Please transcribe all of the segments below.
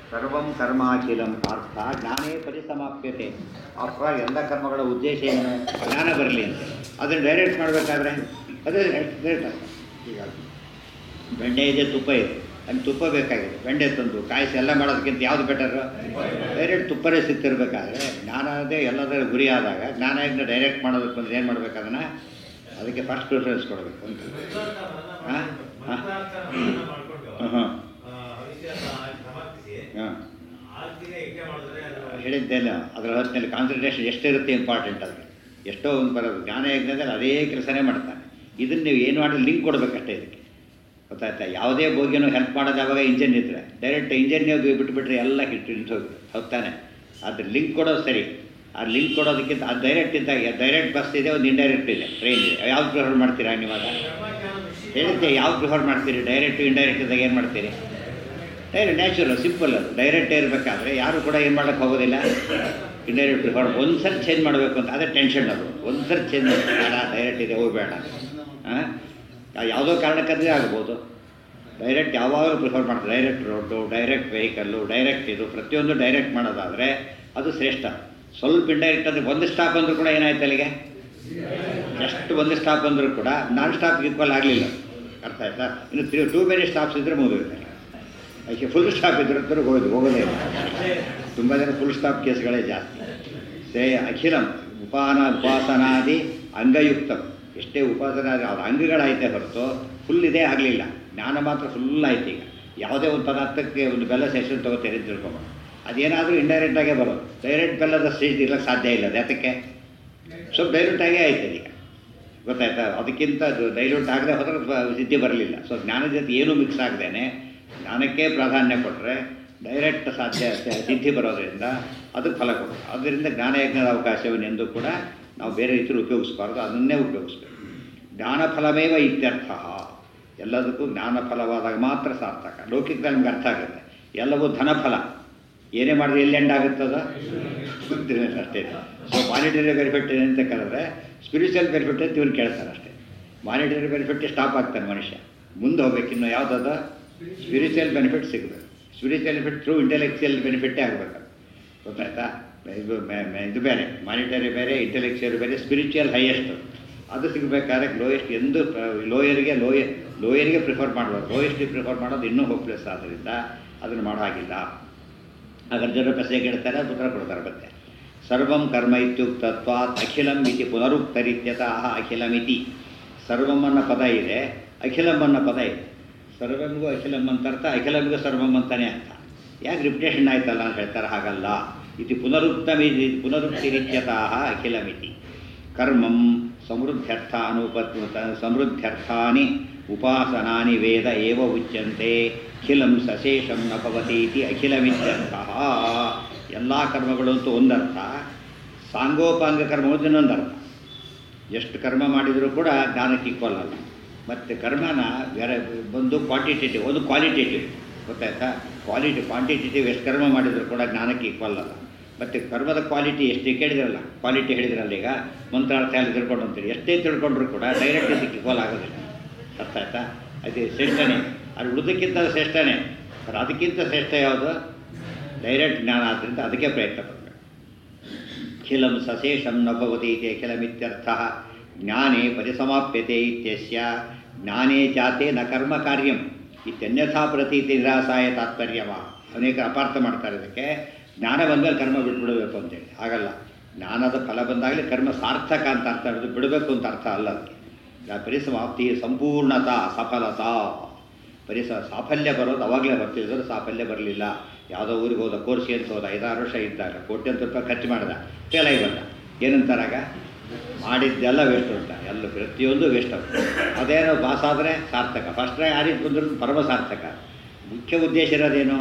ಸರ್ವಂ ಕರ್ಮಾಖಿಲಂ ಅರ್ಥ ಜ್ಞಾನೇ ಪರಿಸಮಾಪ್ಯತೆ ಅಪ್ಪ ಎಲ್ಲ ಕರ್ಮಗಳ ಉದ್ದೇಶ ಏನು ಜ್ಞಾನ ಬರಲಿ ಅಂತ ಅದನ್ನು ಡೈರೆಕ್ಟ್ ಮಾಡಬೇಕಾದ್ರೆ ಅದೇ ಡೈರೆಕ್ಟ್ ಈಗ ಬೆಣ್ಣೆ ಇದೆ ತುಪ್ಪ ಇದೆ ಅಲ್ಲಿ ತುಪ್ಪ ಬೇಕಾಗಿದೆ ಬೆಣ್ಣೆ ತಂದು ಕಾಯಿಸಿ ಎಲ್ಲ ಮಾಡೋದಕ್ಕಿಂತ ಯಾವುದು ಬೆಟರು ಡೈರೆಕ್ಟ್ ತುಪ್ಪನೇ ಸಿಗ್ತಿರ್ಬೇಕಾದ್ರೆ ಜ್ಞಾನ ಅದೇ ಎಲ್ಲದರ ಗುರಿ ಆದಾಗ ಜ್ಞಾನ ಡೈರೆಕ್ಟ್ ಮಾಡೋದಕ್ಕೆ ಬಂದ್ರೆ ಏನು ಮಾಡ್ಬೇಕು ಅದನ್ನು ಅದಕ್ಕೆ ಫಸ್ಟ್ ಪ್ರಿಫರೆನ್ಸ್ ಕೊಡಬೇಕು ಅಂತ ಹಾಂ ಹಾಂ ಹಾಂ ಹಾಂ ಹಾಂ ಹೇಳಿದ್ದೇನೆ ಅದರ ಹೊತ್ತಿನಲ್ಲಿ ಕಾನ್ಸಂಟ್ರೇಷನ್ ಎಷ್ಟಿರುತ್ತೆ ಇಂಪಾರ್ಟೆಂಟ್ ಅದಕ್ಕೆ ಎಷ್ಟೋ ಒಂದು ಬರೋದು ಜ್ಞಾನ ಯಜ್ಞದಲ್ಲಿ ಅದೇ ಕೆಲಸನೇ ಮಾಡ್ತಾನೆ ಇದನ್ನು ನೀವು ಏನು ಮಾಡಿ ಲಿಂಕ್ ಕೊಡಬೇಕಷ್ಟೇ ಇದಕ್ಕೆ ಗೊತ್ತಾಯ್ತಾ ಯಾವುದೇ ಬೋಗಿನೂ ಹೆಲ್ಪ್ ಮಾಡೋದು ಯಾವಾಗ ಇಂಜನ್ ಇದ್ದರೆ ಡೈರೆಕ್ಟ್ ಇಂಜನ್ ನೀವು ಬಿಟ್ಬಿಟ್ರೆ ಎಲ್ಲ ಹಿಟ್ಟು ನಿಂತು ಹೋಗುತ್ತೆ ಹೋಗ್ತಾನೆ ಅದ್ರ ಲಿಂಕ್ ಕೊಡೋದು ಸರಿ ಆ ಲಿಂಕ್ ಕೊಡೋದಕ್ಕಿಂತ ಅದು ಡೈರೆಕ್ಟ್ ಇದ್ದಾಗ ಡೈರೆಕ್ಟ್ ಬಸ್ ಇದೆ ಒಂದು ಇಂಡೈರೆಕ್ಟ್ ಇದೆ ಟ್ರೈನ್ ಇದೆ ಯಾವ್ದು ಪ್ರಿಫರ್ ಮಾಡ್ತೀರಾ ನೀವಾಗ ಹೇಳಿದ್ದೆ ಯಾವ್ದು ಪ್ರಿಫರ್ ಮಾಡ್ತೀರಿ ಡೈರೆಕ್ಟ್ ಇಂಡೈರೆಕ್ಟ್ ಇದ್ದಾಗ ಏನು ಮಾಡ್ತೀರಿ ಡೈರೆಕ್ಟ್ ನ್ಯಾಚುರಲ್ ಸಿಂಪಲ್ ಅದು ಡೈರೆಕ್ಟ್ ಇರಬೇಕಾದ್ರೆ ಯಾರು ಕೂಡ ಏನು ಮಾಡೋಕ್ಕೆ ಹೋಗೋದಿಲ್ಲ ಇಂಡೈರೆಕ್ಟ್ ಪ್ರಿಫರ್ ಒಂದು ಸರಿ ಚೇಂಜ್ ಮಾಡಬೇಕು ಅಂತ ಅದೇ ಟೆನ್ಷನ್ ಅದು ಒಂದು ಸರಿ ಚೇಂಜ್ ಬೇಡ ಡೈರೆಕ್ಟ್ ಇದೆ ಹೋಗಬೇಡ ಹಾಂ ಯಾವುದೋ ಕಾರಣಕ್ಕಾದ್ರೆ ಆಗ್ಬೋದು ಡೈರೆಕ್ಟ್ ಯಾವಾಗಲೂ ಪ್ರಿಫರ್ ಮಾಡ್ತಾರೆ direct road direct vehicle direct ಇದು ಪ್ರತಿಯೊಂದು ಡೈರೆಕ್ಟ್ ಮಾಡೋದಾದರೆ ಅದು ಶ್ರೇಷ್ಠ ಸ್ವಲ್ಪ ಇಂಡೈರೆಕ್ಟ್ ಅಂದರೆ ಒಂದು ಸ್ಟಾಪ್ ಅಂದರೂ ಕೂಡ ಏನಾಯ್ತು ಅಲ್ಲಿಗೆ ಎಷ್ಟು ಒಂದು ಸ್ಟಾಪ್ ಅಂದರೂ ಕೂಡ ನಾನ್ ಸ್ಟಾಪ್ ಈಕ್ವಲ್ ಆಗಲಿಲ್ಲ ಅರ್ಥ ಆಯ್ತಾ ಇನ್ನು ತ್ರೀ ಟೂ ಮೆನಿ ಸ್ಟಾಪ್ಸ್ ಇದ್ದರೆ ಮುಗಿದಿದೆ ಅದಕ್ಕೆ ಫುಲ್ ಸ್ಟಾಪ್ ಇದ್ರೆ ಹೋಗೋದು ಹೋಗೋದೇ ಇಲ್ಲ ತುಂಬ ಜನ ಫುಲ್ ಸ್ಟಾಪ್ ಕೇಸ್ಗಳೇ ಜಾಸ್ತಿ ಸೇ ಅಖಿಲಂ ಉಪಾನ ಉಪಾಸನಾದಿ ಅಂಗಯುಕ್ತಂ ಎಷ್ಟೇ ಉಪಾಸನ ಅದು ಅಂಗಗಳೈತೆ ಹೊರತು ಫುಲ್ ಇದೇ ಆಗಲಿಲ್ಲ ಜ್ಞಾನ ಮಾತ್ರ ಫುಲ್ ಆಯ್ತು ಈಗ ಯಾವುದೇ ಒಂದು ಪದಾರ್ಥಕ್ಕೆ ಒಂದು ಬೆಲ್ಲ ಸೆಷನ್ ತೊಗೋತೀರಿ ಅಂತ ತಿಳ್ಕೊಬೋದು ಅದೇನಾದರೂ ಇಂಡೈರೆಕ್ಟಾಗೇ ಬರೋದು ಡೈರೆಕ್ಟ್ ಬೆಲ್ಲದ ಸ್ಟೇಜ್ ಇರಕ್ಕೆ ಸಾಧ್ಯ ಇಲ್ಲ ಯಾತಕ್ಕೆ ಸ್ವಲ್ಪ ಡೈಲ್ಯೂಟಾಗೇ ಆಯ್ತು ಈಗ ಗೊತ್ತಾಯ್ತಾ ಅದಕ್ಕಿಂತ ಅದು ಡೈಲ್ಯೂಟ್ ಆಗದೆ ಹೋದ್ರೆ ಬ- ಸಿದ್ಧಿ ಬರಲಿಲ್ಲ ಸೊ ಜ್ಞಾನದ ಜೊತೆ ಏನೂ ಮಿಕ್ಸ್ ಆಗದೇನೆ ಜ್ಞಾನಕ್ಕೆ ಪ್ರಾಧಾನ್ಯ ಕೊಟ್ಟರೆ ಡೈರೆಕ್ಟ್ ಸಾಧ್ಯ ಸ- ಸಿದ್ಧಿ ಬರೋದರಿಂದ ಅದಕ್ಕೆ ಫಲ ಕೊಡೋದು ಅದರಿಂದ ಜ್ಞಾನಯಜ್ಞದ ಅವಕಾಶವನ್ನು ಎಂದು ಕೂಡ ನಾವು ಬೇರೆ ರೀತಿಯಲ್ಲಿ ಉಪಯೋಗಿಸಬಾರ್ದು ಅದನ್ನೇ ಉಪಯೋಗಿಸ್ಬೇಕು ಜ್ಞಾನ ಫಲಮೇವ ಇತ್ಯರ್ಥ ಎಲ್ಲದಕ್ಕೂ ಜ್ಞಾನ ಫಲವಾದಾಗ ಮಾತ್ರ ಸಾರ್ಥಕ ಲೌಕಿಕದಲ್ಲಿ ನಮ್ಗೆ ಅರ್ಥ ಆಗುತ್ತೆ ಎಲ್ಲವೂ ಧನಫಲ ಏನೇ ಮಾಡಿದ್ರೆ ಎಲ್ಲಿ ಎಂಡ್ ಆಗುತ್ತದ ಅಷ್ಟೇ ಸೊ ಮಾನಿಟರಿ ಬೆನಿಫಿಟ್ ಅಂತ ಕರೆದ್ರೆ ಸ್ಪಿರಿಚುವಲ್ ಬೆನಿಫಿಟ್ ಅಂತ ಇವ್ರು ಕೇಳ್ತಾರೆ ಅಷ್ಟೇ ಮಾನಿಟರಿ ಬೆನಿಫಿಟ್ ಸ್ಟಾಪ್ ಆಗ್ತಾನೆ ಮನುಷ್ಯ ಮುಂದೆ ಹೋಗ್ಬೇಕು ಇನ್ನು ಯಾವುದದ ಸ್ಪಿರಿಚುವಲ್ ಬೆನಿಫಿಟ್ ಸಿಗಬೇಕು ಸ್ಪಿರಿಚುವಲ್ ಬೆನಿಫಿಟ್ ಥ್ರೂ ಇಂಟೆಲೆಕ್ಚುಯಲ್ ಬೆನಿಫಿಟ್ಟೇ ಆಗಬೇಕು ಗೊತ್ತಾಯ್ತಾ ಇದು ಮೆ- ಮೆ- ಇದು ಬೇರೆ ಮಾನಿಟರಿ ಬೇರೆ ಇಂಟೆಲೆಕ್ಚುಯಲ್ ಬೇರೆ ಸ್ಪಿರಿಚುವಲ್ ಹೈಯೆಸ್ಟ್ ಅದು ಸಿಗಬೇಕಾದ್ರೆ ಲೋಯೆಸ್ಟ್ ಎಂದು ಲೋಯರಿಗೆ ಲೋಯ ಲೋಯರಿಗೆ ಪ್ರಿಫರ್ ಮಾಡಬಾರ್ದು ಲೋಯೆಸ್ಟಿಗೆ ಪ್ರಿಫರ್ ಮಾಡೋದು ಇನ್ನೂ ಹೋಪ್ಲೆಸ್ ಆದ್ದರಿಂದ ಅದನ್ನು ಮಾಡೋ ಹಾಗಿಲ್ಲ ಹಾಗಾದ್ರೆ ಜನರು ಪ್ರಶ್ನೆ ಕೇಳ್ತಾರೆ ಅದು ಉತ್ತರ ಕೊಡ್ತಾರೆ ಮತ್ತೆ ಸರ್ವಂ ಕರ್ಮ ಇತ್ಯುಕ್ತತ್ವಾತ್ ಅಖಿಲಂ ಇತಿ ಪುನರುಕ್ತರಿತ್ಯತಃ ಅಖಿಲಮಿತಿ ಸರ್ವಂ ಅನ್ನೋ ಪದ ಇದೆ ಅಖಿಲಂ ಅನ್ನೋ ಪದ ಇದೆ ಸರ್ವಮಿಗೂ ಅಖಿಲಂ ಅಂತ ಅರ್ಥ ಅಖಿಲಮಿಗೂ ಸರ್ವಂ ಅಂತಾನೆ ಅರ್ಥ ಯಾಕೆ ರಿಪಿಟೇಷನ್ ಆಯ್ತಲ್ಲ ಅಂತ ಹೇಳ್ತಾರೆ ಹಾಗಲ್ಲ ಇದು ಪುನರುಕ್ತಮಿ ಪುನರುಕ್ತಿರಿತ್ಯತಃ ಅಖಿಲಮಿತಿ ಕರ್ಮಂ ಸಮೃದ್ಧ್ಯರ್ಥ ಅನುಪತ್ ಸಮೃದ್ಧ್ಯರ್ಥಾನಿ ಉಪಾಸನಾನಿ ವೇದ ಏವ ಉಚ್ಯಂತೆ ಅಖಿಲಂ ಸಶೇಷಂ ನ ಭವತಿ ಇತಿ ಅಖಿಲಮಿತ್ಯರ್ಥ ಎಲ್ಲ ಕರ್ಮಗಳು ಅಂತೂ ಒಂದರ್ಥ ಸಾಂಗೋಪಾಂಗ ಕರ್ಮ ಇನ್ನೊಂದು ಅರ್ಥ ಎಷ್ಟು ಕರ್ಮ ಮಾಡಿದರೂ ಕೂಡ ಜ್ಞಾನಕ್ಕೆ ಈಕ್ವಲ್ ಅಲ್ಲ ಮತ್ತು ಕರ್ಮನ ಬೇರೆ ಒಂದು ಕ್ವಾಂಟಿಟೇಟಿವ್ ಒಂದು ಕ್ವಾಲಿಟೇಟಿವ್ ಗೊತ್ತಾಯ್ತಾ ಕ್ವಾಲಿಟಿ ಕ್ವಾಂಟಿಟೇಟಿವ್ ಎಷ್ಟು ಕರ್ಮ ಮಾಡಿದರೂ ಕೂಡ ಜ್ಞಾನಕ್ಕೆ ಈಕ್ವಲ್ ಅಲ್ಲ ಮತ್ತು ಕರ್ಮದ ಕ್ವಾಲಿಟಿ ಎಷ್ಟು ಕೇಳಿದ್ರಲ್ಲ ಕ್ವಾಲಿಟಿ ಹೇಳಿದ್ರಲ್ಲ ಈಗ ಮಂತ್ರಾರ್ಥ ಎಲ್ಲ ತಿಳ್ಕೊಂಡು ಅಂತೀರಿ ಎಷ್ಟೇ ತಿಳ್ಕೊಂಡ್ರೂ ಕೂಡ ಡೈರೆಕ್ಟ್ ಇದಕ್ಕೆ ಈಕ್ವಲ್ ಆಗೋದಿಲ್ಲ ಅರ್ಥ ಆಯ್ತಾ ಅದು ಶ್ರೇಷ್ಠನೇ ಅದು ಉಳಿದಕ್ಕಿಂತ ಶ್ರೇಷ್ಠನೇ ಆದರೆ ಅದಕ್ಕಿಂತ ಶ್ರೇಷ್ಠ ಯಾವುದು ಡೈರೆಕ್ಟ್ ಜ್ಞಾನ ಆದ್ದರಿಂದ ಅದಕ್ಕೆ ಪ್ರಯತ್ನ ಪಡಬೇಕು ಅಖಿಲಂ ಸಶೇಷಂ ನ ಭವತಿ ಇತಿ ಅಖಿಲಮಿತ್ಯರ್ಥ ಜ್ಞಾನೇ ಪರಿಸಮಾಪ್ಯತೆ ಇತ್ಯಸ್ಯ ಜ್ಞಾನೇ ಜಾತೆ ನ ಕರ್ಮ ಕಾರ್ಯಂ ಇತ್ಯನ್ಯಥಾ ಪ್ರತೀತಿ ನಿರಾಸಾಯ ತಾತ್ಪರ್ಯವ ಅನೇಕ ಅಪಾರ್ಥ ಮಾಡ್ತಾರೆ ಇದಕ್ಕೆ ಜ್ಞಾನ ಬಂದಮೇಲೆ ಕರ್ಮ ಬಿಟ್ಬಿಡಬೇಕು ಅಂತೇಳಿ ಹಾಗಲ್ಲ ಜ್ಞಾನದ ಫಲ ಬಂದಾಗಲೇ ಕರ್ಮ ಸಾರ್ಥಕ ಅಂತ ಅರ್ಥ ಹಿಡಿದು ಬಿಡಬೇಕು ಅಂತ ಅರ್ಥ ಅಲ್ಲ ಅದಕ್ಕೆ ಆ ಪರಿಸಮಾಪ್ತಿ ಸಂಪೂರ್ಣತಾ ಸಫಲತಾ ಪರಿಸ ಸಾಫಲ್ಯ ಬರೋದು ಅವಾಗಲೇ ಬರ್ತಿದ್ರು ಸಾಫಲ್ಯ ಬರಲಿಲ್ಲ ಯಾವುದೋ ಊರಿಗೆ ಹೋದ ಕೋರ್ಸಿ ಅಂತ ಹೋದ ಐದಾರು ವರ್ಷ ಇದ್ದಾಗ ಕೋಟ್ಯಂತರ ರೂಪಾಯಿ ಖರ್ಚು ಮಾಡಿದ ಫೇಲ್ ಆಗಿ ಬಂದ ಏನಂತಾರಾಗ ಮಾಡಿದ್ದೆಲ್ಲ ವೇಸ್ಟ್ ಅಂತ ಎಲ್ಲ ಪ್ರತಿಯೊಂದು ವೇಸ್ಟ್ ಆಗುತ್ತೆ ಅದೇನೋ ಪಾಸ್ ಆದರೆ ಸಾರ್ಥಕ ಫಸ್ಟ್ ಯಾರಿಗೆ ಬಂದರೂ ಪರಮ ಸಾರ್ಥಕ ಮುಖ್ಯ ಉದ್ದೇಶ ಇರೋದೇನು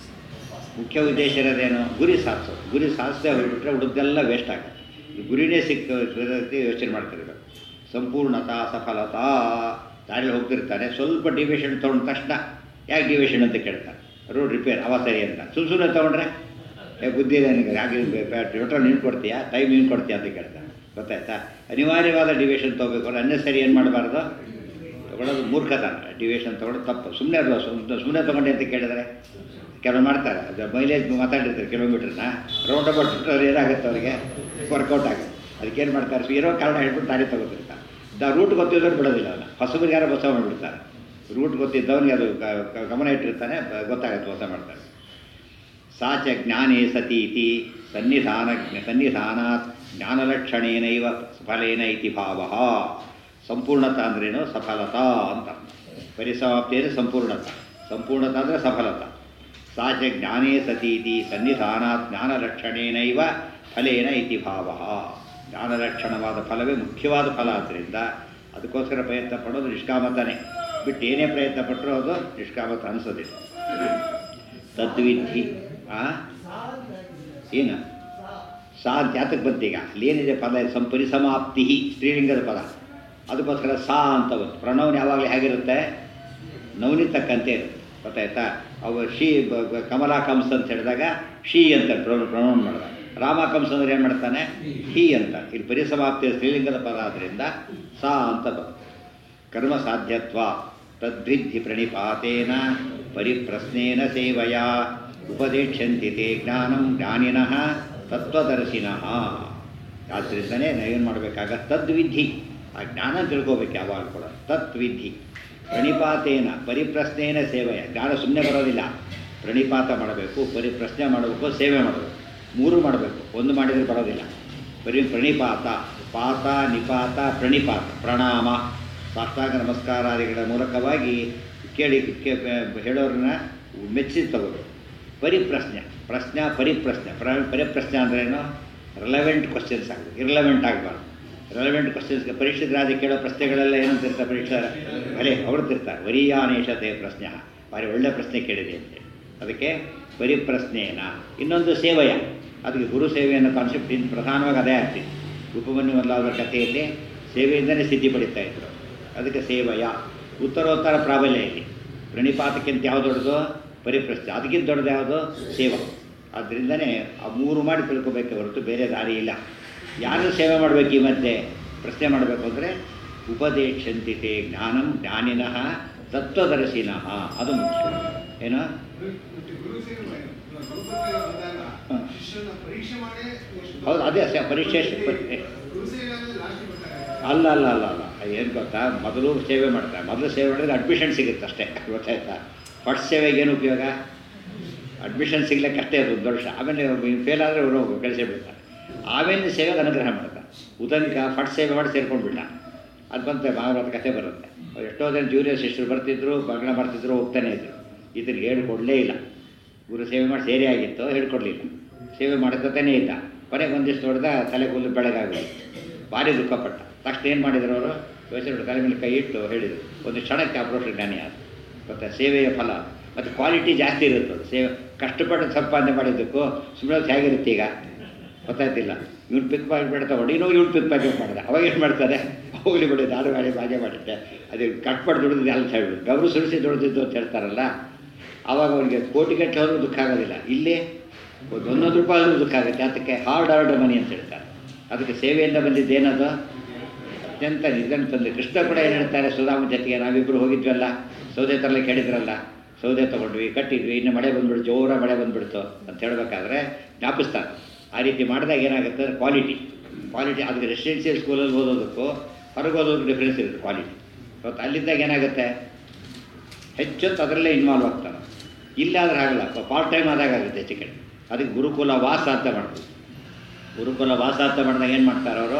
ಮುಖ್ಯ ಉದ್ದೇಶ ಇರೋದೇನು ಗುರಿ ಸಾಧಿಸೋದು ಗುರಿ ಸಾಧಿಸದೆ ಹೋಗ್ಬಿಟ್ರೆ ಉಳಿದೆಲ್ಲ ವೇಸ್ಟ್ ಆಗುತ್ತೆ ಈ ಗುರಿನೇ ಸಿಕ್ಕ ರೀತಿ ಯೋಚನೆ ಮಾಡ್ತಿರ್ಬೇಕು ಸಂಪೂರ್ಣತಾ ಸಫಲತಾ ದಾರಿಯಲ್ಲಿ ಹೋಗ್ತಿರ್ತಾನೆ ಸ್ವಲ್ಪ ಡಿವಿಷನ್ ತೊಗೊಂಡ ತಕ್ಷಣ ಯಾಕೆ ಡಿವಿಷನ್ ಅಂತ ಕೇಳ್ತಾನೆ ರೋಡ್ ರಿಪೇರ್ ಅವ ಸರಿ ಅಂತ ಸುಮ್ಮನೆ ಸುಮ್ಮನೆ ತೊಗೊಂಡ್ರೆ ಏ ಬುದ್ಧಿ ಇದೆ ನಿನಗೆ ಯಾಕೆ ಪೆಟ್ರೋಲ್ ನೀನು ಕೊಡ್ತೀಯಾ ಟೈಮ್ ನೀನು ಕೊಡ್ತೀಯಾ ಅಂತ ಕೇಳ್ತಾನೆ ಗೊತ್ತಾಯ್ತಾ ಅನಿವಾರ್ಯವಾದ ಡಿವಿಷನ್ ತೊಗೋಬೇಕು ಅಂದ್ರೆ ಅನ್ನೆಸರಿ ಏನು ಮಾಡಬಾರ್ದು ತೊಗೊಳೋದು ಮೂರ್ಖತನ ಡಿವಿಷನ್ ತೊಗೊಳೋದು ತಪ್ಪು ಸುಮ್ಮನೆ ಅಲ್ವ ಸುಮ್ಮನೆ ಸುಮ್ಮನೆ ತೊಗೊಂಡೆ ಅಂತ ಕೇಳಿದರೆ ಕೆಲವು ಮಾಡ್ತಾರೆ ಅದು ಮೈಲೇಜ್ ಮಾತಾಡಿರ್ತಾರೆ ಕಿಲೋಮೀಟ್ರನ್ನ ರೌಂಡ್ ಅಬೌಟ್ ಬಿಟ್ಟರೆ ಏನಾಗುತ್ತೆ ಅವರಿಗೆ ವರ್ಕೌಟ್ ಆಗುತ್ತೆ ಅದಕ್ಕೇನು ಮಾಡ್ತಾರೆ ಸೊ ಇರೋ ಕಾರಣ ಹೇಳ್ಬಿಟ್ಟು ದಾರಿ ತಗೋತಿರ್ತಾರೆ ದ ರೂಟ್ ಗೊತ್ತಿದ್ದವ್ರು ಬಿಡೋದಿಲ್ಲ ಅವನ್ನ ಹೊಸಬರಿಗೆ ಯಾರೋ ಹೊಸ ಮಾಡಿಬಿಡ್ತಾರೆ ರೂಟ್ ಗೊತ್ತಿದ್ದವನಿಗೆ ಅದು ಗ- ಗ- ಗಮನ ಇಟ್ಟಿರ್ತಾನೆ ಬ- ಗೊತ್ತಾಗುತ್ತೆ ಹೊಸ ಮಾಡ್ತಾರೆ ಸಾ ಚ ಜ್ಞಾನೇ ಸತೀತಿ ಸನ್ನಿಧಾನ ಸನ್ನಿಧಾನಾತ್ ಜ್ಞಾನಲಕ್ಷಣೇನೈವ ಫಲೇನ ಇತಿ ಭಾವ ಸಂಪೂರ್ಣತ ಅಂದ್ರೇನು ಸಫಲತಾ ಅಂತ ಪರಿಸಮಾಪ್ತಿ ಅಂದರೆ ಸಂಪೂರ್ಣತ ಸಂಪೂರ್ಣತ ಅಂದರೆ ಸಫಲತ ಸಾ ಚ ಜ್ಞಾನೇ ಸತೀತಿ ಸನ್ನಿಧಾನಾತ್ ಜ್ಞಾನಲಕ್ಷಣೇನೈವ ಫಲೇನ ಇತಿ ಭಾವ ಜ್ಞಾನಲಕ್ಷಣವಾದ ಫಲವೇ ಮುಖ್ಯವಾದ ಫಲ ಆದ್ದರಿಂದ ಅದಕ್ಕೋಸ್ಕರ ಪ್ರಯತ್ನ ಪಡೋದು ನಿಷ್ಕಾಮತನೇ ಬಿಟ್ಟು ಏನೇ ಪ್ರಯತ್ನ ಪಟ್ಟರೂ ಅದು ನಿಷ್ಕಾಮತ ಅನಿಸೋದಿಲ್ಲ ತದ್ವಿಧಿ ಆ ಏನು ಸಾ ಜಾತಕ್ಕೆ ಬಂತೀಗ ಅಲ್ಲೇನಿದೆ ಪದ ಸಂಪರಿಸಮಾಪ್ತಿ ಸ್ತ್ರೀಲಿಂಗದ ಪದ ಅದಕ್ಕೋಸ್ಕರ ಸಾ ಅಂತ ಬಂತು ಪ್ರಣವನ್ ಯಾವಾಗಲೂ ಹೇಗಿರುತ್ತೆ ನವನಿ ತಕ್ಕಂತೆ ಇರುತ್ತೆ ಗೊತ್ತಾಯ್ತಾ ಅವ ಶಿ ಬ- ಬ- ಕಮಲಾ ಕಂಸ ಅಂತ ಹೇಳಿದಾಗ ಶಿ ಅಂತ ಪ್ರಣವನ್ ಮಾಡಿದಾಗ ರಾಮ ಕಂಸ ಅಂದ್ರೆ ಏನು ಮಾಡ್ತಾನೆ ಹಿ ಅಂತ ಇಲ್ಲಿ ಪರಿಸಮಾಪ್ತಿಯ ಸ್ತ್ರೀಲಿಂಗದ ಪದ ಆದ್ದರಿಂದ ಸಾ ಅಂತ ಬಂತು ಕರ್ಮ ಸಾಧ್ಯತ್ವ ತದ್ವಿಧಿ ಪ್ರಣಿಪಾತೇನ ಪರಿಪ್ರಶ್ನೇನ ಸೇವಯ ಉಪದೇಶಂತಿ ತೇ ಜ್ಞಾನಂ ಜ್ಞಾನಿನಃ ತತ್ವದರ್ಶಿನಃ ಆದ್ದರಿಂದನೇ ನಾವೇನು ಮಾಡಬೇಕಾಗ ತದ್ವಿಧಿ ಆ ಜ್ಞಾನ ತಿಳ್ಕೋಬೇಕು ಯಾವಾಗ ಕೂಡ ತತ್ವಿಧಿ ಪ್ರಣಿಪಾತೇನ ಪರಿಪ್ರಶ್ನೇನ ಸೇವೆಯ ಜ್ಞಾನ ಸುಮ್ಮನೆ ಬರೋದಿಲ್ಲ ಪ್ರಣಿಪಾತ ಮಾಡಬೇಕು ಪರಿಪ್ರಶ್ನೆ ಮಾಡಬೇಕು ಸೇವೆ ಮಾಡಬೇಕು ಮೂರು ಮಾಡಬೇಕು ಒಂದು ಮಾಡಿದರೆ ಬರೋದಿಲ್ಲ ಪರಿ ಪ್ರಣಿಪಾತ ಪಾತ ನಿಪಾತ ಪ್ರಣಿಪಾತ ಪ್ರಣಾಮ ಸಾಷ್ಟಾಂಗ ನಮಸ್ಕಾರಾದಿಗಳ ಮೂಲಕವಾಗಿ ಕೇಳಿ ಕೇ- ಹೇಳೋರನ್ನ ಮೆಚ್ಚಿ ತಗೋಬೇಕು ಪರಿಪ್ರಶ್ನೆ ಪ್ರಶ್ನೆ ಪರಿಪ್ರಶ್ನೆ ಪ್ರ ಪರಿಪ್ರಶ್ನೆ ಅಂದ್ರೇನು ರಿಲೆವೆಂಟ್ ಕ್ವಶನ್ಸ್ ಆಗಬೇಕು ಇರ್ಲೆವೆಂಟ್ ಆಗಬಾರ್ದು ರೆಲೆವೆಂಟ್ ಕ್ವಶನ್ಸ್ಗೆ ಪರೀಕ್ಷಿತರಾದ ಕೇಳೋ ಪ್ರಶ್ನೆಗಳೆಲ್ಲ ಏನಂತಿರ್ತಾರೆ ಪರೀಕ್ಷೆ ಬಲೆ ಹೊರಡ್ತಿರ್ತಾರೆ ವರೀಯಾನೇಶತೆ ಪ್ರಶ್ನೆ ಭಾರಿ ಒಳ್ಳೆ ಪ್ರಶ್ನೆ ಕೇಳಿದೆ ಅಂತೇಳಿ ಅದಕ್ಕೆ ಪರಿಪ್ರಶ್ನೇನ ಇನ್ನೊಂದು ಸೇವೆಯ ಅದಕ್ಕೆ ಗುರು ಸೇವೆ ಅನ್ನೋ ಕಾನ್ಸೆಪ್ಟ್ ಇನ್ನು ಪ್ರಧಾನವಾಗಿ ಅದೇ ಆಗ್ತಿದೆ ಉಪಮನ್ಯು ಮೊದಲಾದ ಕಥೆಯಲ್ಲಿ ಸೇವೆಯಿಂದಲೇ ಸಿದ್ಧಿ ಪಡಿತಾ ಇದ್ರು ಅದಕ್ಕೆ ಸೇವೆಯ ಉತ್ತರೋತ್ತರ ಪ್ರಾಬಲ್ಯ ಇಲ್ಲಿ ಪ್ರಣಿಪಾತಕ್ಕಿಂತ ಯಾವುದು ದೊಡ್ಡದು ಪರಿಪ್ರಶ್ನೆ ಅದಕ್ಕಿಂತ ದೊಡ್ಡದು ಯಾವುದು ಸೇವಾ ಆದ್ದರಿಂದನೇ ಆ ಮೂರು ಮಾಡಿ ತಿಳ್ಕೊಬೇಕೆ ಹೊರತು ಬೇರೆ ದಾರಿ ಇಲ್ಲ ಯಾರು ಸೇವೆ ಮಾಡಬೇಕು ಈ ಮಧ್ಯೆ ಪ್ರಶ್ನೆ ಮಾಡಬೇಕು ಅಂದರೆ ಉಪದೇಶಂತಿತೆ ಜ್ಞಾನಂ ಜ್ಞಾನಿನಃ ತತ್ವದರ್ಶಿನಃ ಅದು ಮುಖ್ಯ ಏನು ಹ್ಮ್. ಶಿಷ್ಯನ ಪರೀಕ್ಷೆ ಮಾಡೇ ಎಷ್ಟು- ಹೌದು ಅದೇ ಸ ಪರೀಕ್ಷೆ ಶ- ಪ- ಗುರುಸೇವೆ ಅಂದ್ರೆ ಲಾಸ್ಟ್ ಬರ್ತಾರೆ ಅಲ್ಲ ಅಲ್ಲ ಅಲ್ಲ ಅಲ್ಲ ಏನು ಗೊತ್ತಾ ಮೊದಲು ಸೇವೆ ಮಾಡ್ತಾರೆ ಮೊದಲು ಸೇವೆ ಮಾಡಿದ್ರೆ ಅಡ್ಮಿಷನ್ ಸಿಗುತ್ತೆ ಅಷ್ಟೇ ಗೊತ್ತಾಯ್ತಾ ಫಸ್ಟ್ ಸೇವೆಗೆ ಏನು ಉಪಯೋಗ ಅಡ್ಮಿಷನ್ ಸಿಗ್ಲಿಕ್ಕೆ ಅಷ್ಟೇ ಅದು ಒಂದು ವರ್ಷ ಆಮೇಲೆ ಫೇಲ್ ಆದರೆ ಅವರು ಕಳಿಸೇ ಬಿಡ್ತಾರೆ ಆಮೇಲೆ ಸೇವೆಗೆ ಅನುಗ್ರಹ ಮಾಡ್ತಾರೆ ಉದನಿಕ ಫಸ್ಟ್ ಸೇವೆ ಮಾಡಿ ಸೇರ್ಕೊಂಡು ಬಿಟ್ಟ ಅದು ಬಂತೆ ಮಹಾಭಾರತ ಕಥೆ ಬರುತ್ತೆ ಅವ್ರು ಎಷ್ಟೋ ಜನ ಜೂನಿಯರ್ ಸಿಸ್ಟರ್ ಬರ್ತಿದ್ರು ಮಗಳ ಮಾಡ್ತಿದ್ರು ಹೋಗ್ತಾನೆ ಇದ್ರು ಇದನ್ನು ಹೇಳ್ಕೊಡ್ಲೇ ಇಲ್ಲ ಗುರು ಸೇವೆ ಮಾಡಿ ಸೇರಿ ಆಗಿತ್ತು ಹೇಳ್ಕೊಡ್ಲಿಲ್ಲ ಸೇವೆ ಮಾಡ್ಕೊತಾನೇ ಇದ್ದ ಕೊನೆಗೆ ಒಂದಿಷ್ಟು ನೋಡಿದ ತಲೆ ಕೂದಲು ಬೆಳಗಾಗೋದು ಭಾರಿ ದುಃಖಪಟ್ಟ ತಕ್ಷಣ ಏನು ಮಾಡಿದ್ರು ಅವರು ಯೋಚನೆ ಮಾಡಿ ತಲೆ ಮೇಲೆ ಕೈ ಇಟ್ಟು ಹೇಳಿದರು ಒಂದು ಕ್ಷಣಕ್ಕೆ ಅಪ್ರೋಷ ಜ್ಞಾನಿ ಆದ ಗೊತ್ತಾ ಸೇವೆಯ ಫಲ ಮತ್ತು ಕ್ವಾಲಿಟಿ ಜಾಸ್ತಿ ಇರುತ್ತೆ ಅದು ಸೇವೆ ಕಷ್ಟಪಟ್ಟು ಸಂಪಾದನೆ ಮಾಡಿದ್ದಕ್ಕೂ ಸುಮ್ಮನೆ ಹೇಗಿರುತ್ತೆ ಈಗ ಗೊತ್ತಾಯ್ತಿಲ್ಲ ಇವ್ನು ಪಿಕ್ ಮಾಡಿಬಿಡ ತಗೊಂಡು ಇನ್ನೂ ಇವ್ನು ಪಿಕ್ ಪ್ಯಾಕೆಟ್ ಮಾಡಿದೆ ಅವಾಗ ಏನು ಮಾಡ್ತಾರೆ ಹೋಗ್ಲಿ ಬಿಡಿ ನಾನು ಮಾಡಿ ಹಾಗೆ ಮಾಡಿದ್ದೆ ಅದು ಕಟ್ ಮಾಡಿ ದುಡಿದಿದ್ದು ಎಲ್ಲ ಹೇಳ್ಬಿಡು ಗೌರು ಸುರಿಸಿ ದುಡಿದಿದ್ದು ಅಂತ ಹೇಳ್ತಾರಲ್ಲ ಆವಾಗ ಅವನಿಗೆ ಕೋಟಿಗಟ್ಟಲೆ ಹೋದ್ರೂ ದುಃಖ ಆಗೋದಿಲ್ಲ ಇಲ್ಲಿ ಒಂದು ಒಂದೊಂದು ರೂಪಾಯಿ ಆದರೂ ದುಃಖ ಆಗುತ್ತೆ ಅದಕ್ಕೆ ಹಾರ್ಡ್ ಆರ್ಡ್ ಮನಿ ಅಂತ ಹೇಳ್ತಾರೆ ಅದಕ್ಕೆ ಸೇವೆಯಿಂದ ಬಂದಿದ್ದೇನದು ಅತ್ಯಂತ ನಿಧನ ತಂದೆ ಕೃಷ್ಣ ಕೂಡ ಏನು ಹೇಳ್ತಾರೆ ಸುಧಾಮ ಜೊತೆಗೆ ನಾವಿಬ್ಬರು ಹೋಗಿದ್ವಲ್ಲ ಸೌದೆ ತರಲಿಕ್ಕೆ ಹೇಳಿದ್ರಲ್ಲ ಸೌದೆ ತೊಗೊಂಡ್ವಿ ಕಟ್ಟಿದ್ವಿ ಇನ್ನು ಮಳೆ ಬಂದ್ಬಿಡ್ತು ಜೋರ ಮಳೆ ಬಂದ್ಬಿಡ್ತು ಅಂತ ಹೇಳಬೇಕಾದ್ರೆ ಜ್ಞಾಪಿಸ್ತಾರೆ ಆ ರೀತಿ ಮಾಡಿದಾಗ ಏನಾಗುತ್ತೆ ಅಂದರೆ ಕ್ವಾಲಿಟಿ ಕ್ವಾಲಿಟಿ ಅದಕ್ಕೆ ರೆಸಿಡೆನ್ಷಿಯಲ್ ಸ್ಕೂಲಲ್ಲಿ ಓದೋದಕ್ಕೂ ಹೊರಗೆ ಓದೋದಕ್ಕೂ ಡಿಫ್ರೆನ್ಸ್ ಇರುತ್ತೆ ಕ್ವಾಲಿಟಿ ಇವತ್ತು ಅಲ್ಲಿದ್ದಾಗ ಏನಾಗುತ್ತೆ ಹೆಚ್ಚೊತ್ತು ಅದರಲ್ಲೇ ಇನ್ವಾಲ್ವ್ ಆಗ್ತಾನೆ ಇಲ್ಲಾದ್ರೆ ಆಗಲ್ಲ ಪಾರ್ಟ್ ಟೈಮ್ ಆದಾಗ ಆಗುತ್ತೆ ಹೆಚ್ಚು ಕಡೆ ಅದಕ್ಕೆ ಗುರುಕುಲ ವಾಸ ಅಂತ ಮಾಡ್ತಾರೆ ಗುರುಕುಲ ವಾಸ ಅಂತ ಮಾಡಿದಾಗ ಏನು ಮಾಡ್ತಾರೆ ಅವರು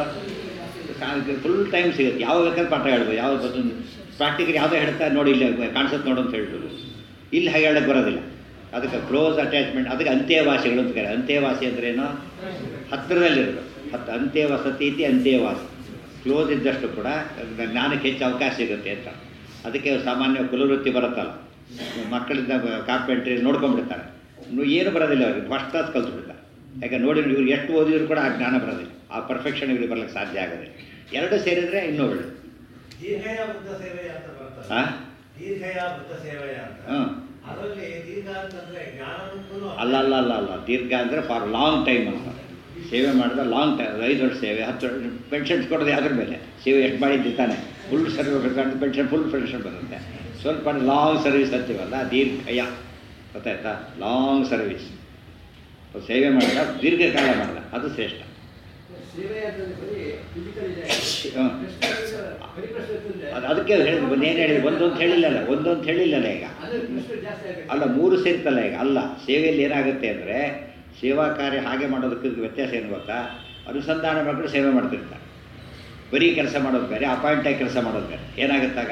ಫುಲ್ ಟೈಮ್ ಸಿಗುತ್ತೆ ಯಾವ ಬೇಕಾದ್ರೆ ಪಾಠ ಹೇಳ್ಬೋದು ಯಾವ ಪ್ರಾಕ್ಟಿಕಲ್ ಯಾವುದೋ ಹೇಳ್ತಾರೆ ನೋಡಿ ಇಲ್ಲಿ ಕಾಣಿಸುತ್ತೆ ನೋಡು ಅಂತ ಹೇಳ್ಬೋದು ಇಲ್ಲಿ ಹಾಗೆ ಹೇಳಕ್ಕೆ ಬರೋದಿಲ್ಲ ಅದಕ್ಕೆ ಕ್ಲೋಸ್ ಅಟ್ಯಾಚ್ಮೆಂಟ್ ಅದಕ್ಕೆ ಅಂತ್ಯವಾಸಿಗಳು ಅಂತ ಕರೆ ಅಂತ್ಯವಾಸಿ ಅಂದ್ರೇನು ಹತ್ತಿರದಲ್ಲಿರೋದು ಹತ್ತು ಅಂತ್ಯ ವಸತಿ ಇತಿ ಅಂತ್ಯವಾಸಿ ಕ್ಲೋಸ್ ಇದ್ದಷ್ಟು ಕೂಡ ಜ್ಞಾನಕ್ಕೆ ಹೆಚ್ಚು ಅವಕಾಶ ಸಿಗುತ್ತೆ ಅಂತ ಅದಕ್ಕೆ ಸಾಮಾನ್ಯ ಕುಲವೃತ್ತಿ ಬರುತ್ತಲ್ಲ ಮಕ್ಕಳಿಂದ ಕಾರ್ಪೆಂಟ್ರಿ ನೋಡ್ಕೊಂಡ್ಬಿಡ್ತಾರೆ ಇನ್ನು ಏನು ಬರೋದಿಲ್ಲ ಅವ್ರಿಗೆ ಫಸ್ಟ್ ಕ್ಲಾಸ್ ಕಲ್ತ್ಬಿಡ್ತಾರೆ ಯಾಕೆ ನೋಡಿ ಇವ್ರು ಎಷ್ಟು ಓದಿದ್ರು ಕೂಡ ಆ ಜ್ಞಾನ ಬರೋದಿಲ್ಲ ಆ ಪರ್ಫೆಕ್ಷನ್ ಇವ್ರಿಗೆ ಬರ್ಲಿಕ್ಕೆ ಸಾಧ್ಯ ಆಗೋದಿಲ್ಲ ಎರಡು ಸೇರಿದರೆ ಇನ್ನೂ ಒಳ್ಳೆಯದು ದೀರ್ಘಯ ಬುದ್ಧ ಸೇವೆಯ ಅಂತ ಬರ್ತದೆ ಆ? ದೀರ್ಘಯ ಬುದ್ಧ ಸೇವೆಯ ಅಂತ ಹಾಂ ಅದರಲ್ಲಿ ದೀರ್ಘ ಅಂತಂದ್ರೆ ಜ್ಞಾನಕ್ಕೂ ಅಲ್ಲ ಅಲ್ಲ ಅಲ್ಲ ಅಲ್ಲ ದೀರ್ಘ ಅಂದರೆ ಫಾರ್ ಲಾಂಗ್ ಟೈಮ್ ಅಂತ ಸೇವೆ ಮಾಡಿದ್ರೆ ಲಾಂಗ್ ಟೈಮ್ ಐದು ವರ್ಷ ಸೇವೆ ಹತ್ತು ವರ್ಷ ಪೆನ್ಷನ್ಸ್ ಕೊಡೋದು ಯಾವ್ದ್ರ ಮೇಲೆ ಸೇವೆ ಎಷ್ಟು ಮಾಡಿದ್ದು ತಾನೆ full service pension full pension ಬರುತ್ತೆ ಸ್ವಲ್ಪ ಲಾಂಗ್ ಸರ್ವಿಸ್ ಅಂತೀವಲ್ಲ ದೀರ್ಘಯ ಗೊತ್ತಾಯ್ತಾ ಲಾಂಗ್ ಸರ್ವಿಸ್ ಸೇವೆ ಮಾಡಿದ ದೀರ್ಘಕಾಲ ಮಾಡಿದ ಅದು ಶ್ರೇಷ್ಠ ಸೇವೆ ಅಂತಂದ್ರೆ ಬರೀ ಫಿಸಿಕಲ್ ಇದೆ ಹ್ಮ್. ಬರೀ ಪ್ರಶ್ನೆ ಇರ್ತದೆ. ಅದು ಅದಕ್ಕೆ ಹೇಳಿದ್ರು ಏನು ಹೇಳಿದ್ರು ಒಂದೊಂದು ಹೇಳಿಲ್ಲಲ್ಲ ಒಂದೊಂದು ಹೇಳಿಲ್ಲಲ್ಲ ಈಗ ಅಂದ್ರೆ ಪ್ರಶ್ನೆ ಜಾಸ್ತಿ ಆಗುತ್ತೆ ಅಲ್ಲ ಮೂರು ಸೇರ್ತಲ್ಲ ಈಗ ಅಲ್ಲ ಸೇವೆಯಲ್ಲಿ ಏನಾಗುತ್ತೆ ಅಂದರೆ ಸೇವಾ ಕಾರ್ಯ ಹಾಗೆ ಮಾಡೋದಕ್ಕೆ ವ್ಯತ್ಯಾಸ ಏನು ಗೊತ್ತಾ ಅನುಸಂಧಾನ ಮಾಡಿದ್ರೆ ಸೇವೆ ಮಾಡ್ತಿರ್ತಾರೆ ಬರೀ ಕೆಲಸ ಮಾಡೋದು ಬೇರೆ ಅಪಾಯಿಂಟ್ ಆಗಿ ಕೆಲಸ ಮಾಡೋದು ಬೇರೆ ಏನಾಗುತ್ತಾಗ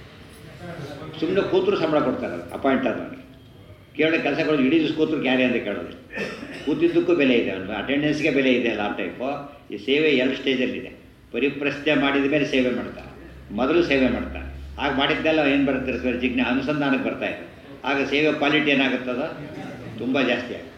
ಸುಮ್ಮನೆ ಕೂತರು ಸಂಬಳ ಕೊಡ್ತಾರೆ ಅಪಾಯಿಂಟ್ ಆದವನಿಗೆ ಕೇಳೋ ಕೆಲಸ ಕೊಡೋದು ಇಡೀ ದಿವಸ ಕೂತರು ಕ್ಯಾರಿ ಅಂತ ಕೇಳೋದು ಕೂತಿದ್ದಕ್ಕೂ ಬೆಲೆ ಇದೆ ಅವನು ಅಟೆಂಡೆನ್ಸ್ಗೆ ಬೆಲೆ ಇದೆ ಅಲ್ಲ ಆ ಟೈಪು ಈ ಸೇವೆ ಎರಡು ಸ್ಟೇಜಲ್ಲಿದೆ ಪರಿಪ್ರಶ್ನೆ ಮಾಡಿದ ಮೇಲೆ ಸೇವೆ ಮಾಡ್ತಾರೆ ಮೊದಲು ಸೇವೆ ಮಾಡ್ತಾರೆ ಆಗ ಮಾಡಿದ್ದೆಲ್ಲ ಏನು ಬರುತ್ತೆ ಸರ್ ಜಿಜ್ಞೆ ಅನುಸಂಧಾನಕ್ಕೆ ಬರ್ತಾ ಇದೆ ಆಗ ಸೇವೆ ಕ್ವಾಲಿಟಿ ಏನಾಗುತ್ತದ ತುಂಬ ಜಾಸ್ತಿ ಆಗುತ್ತೆ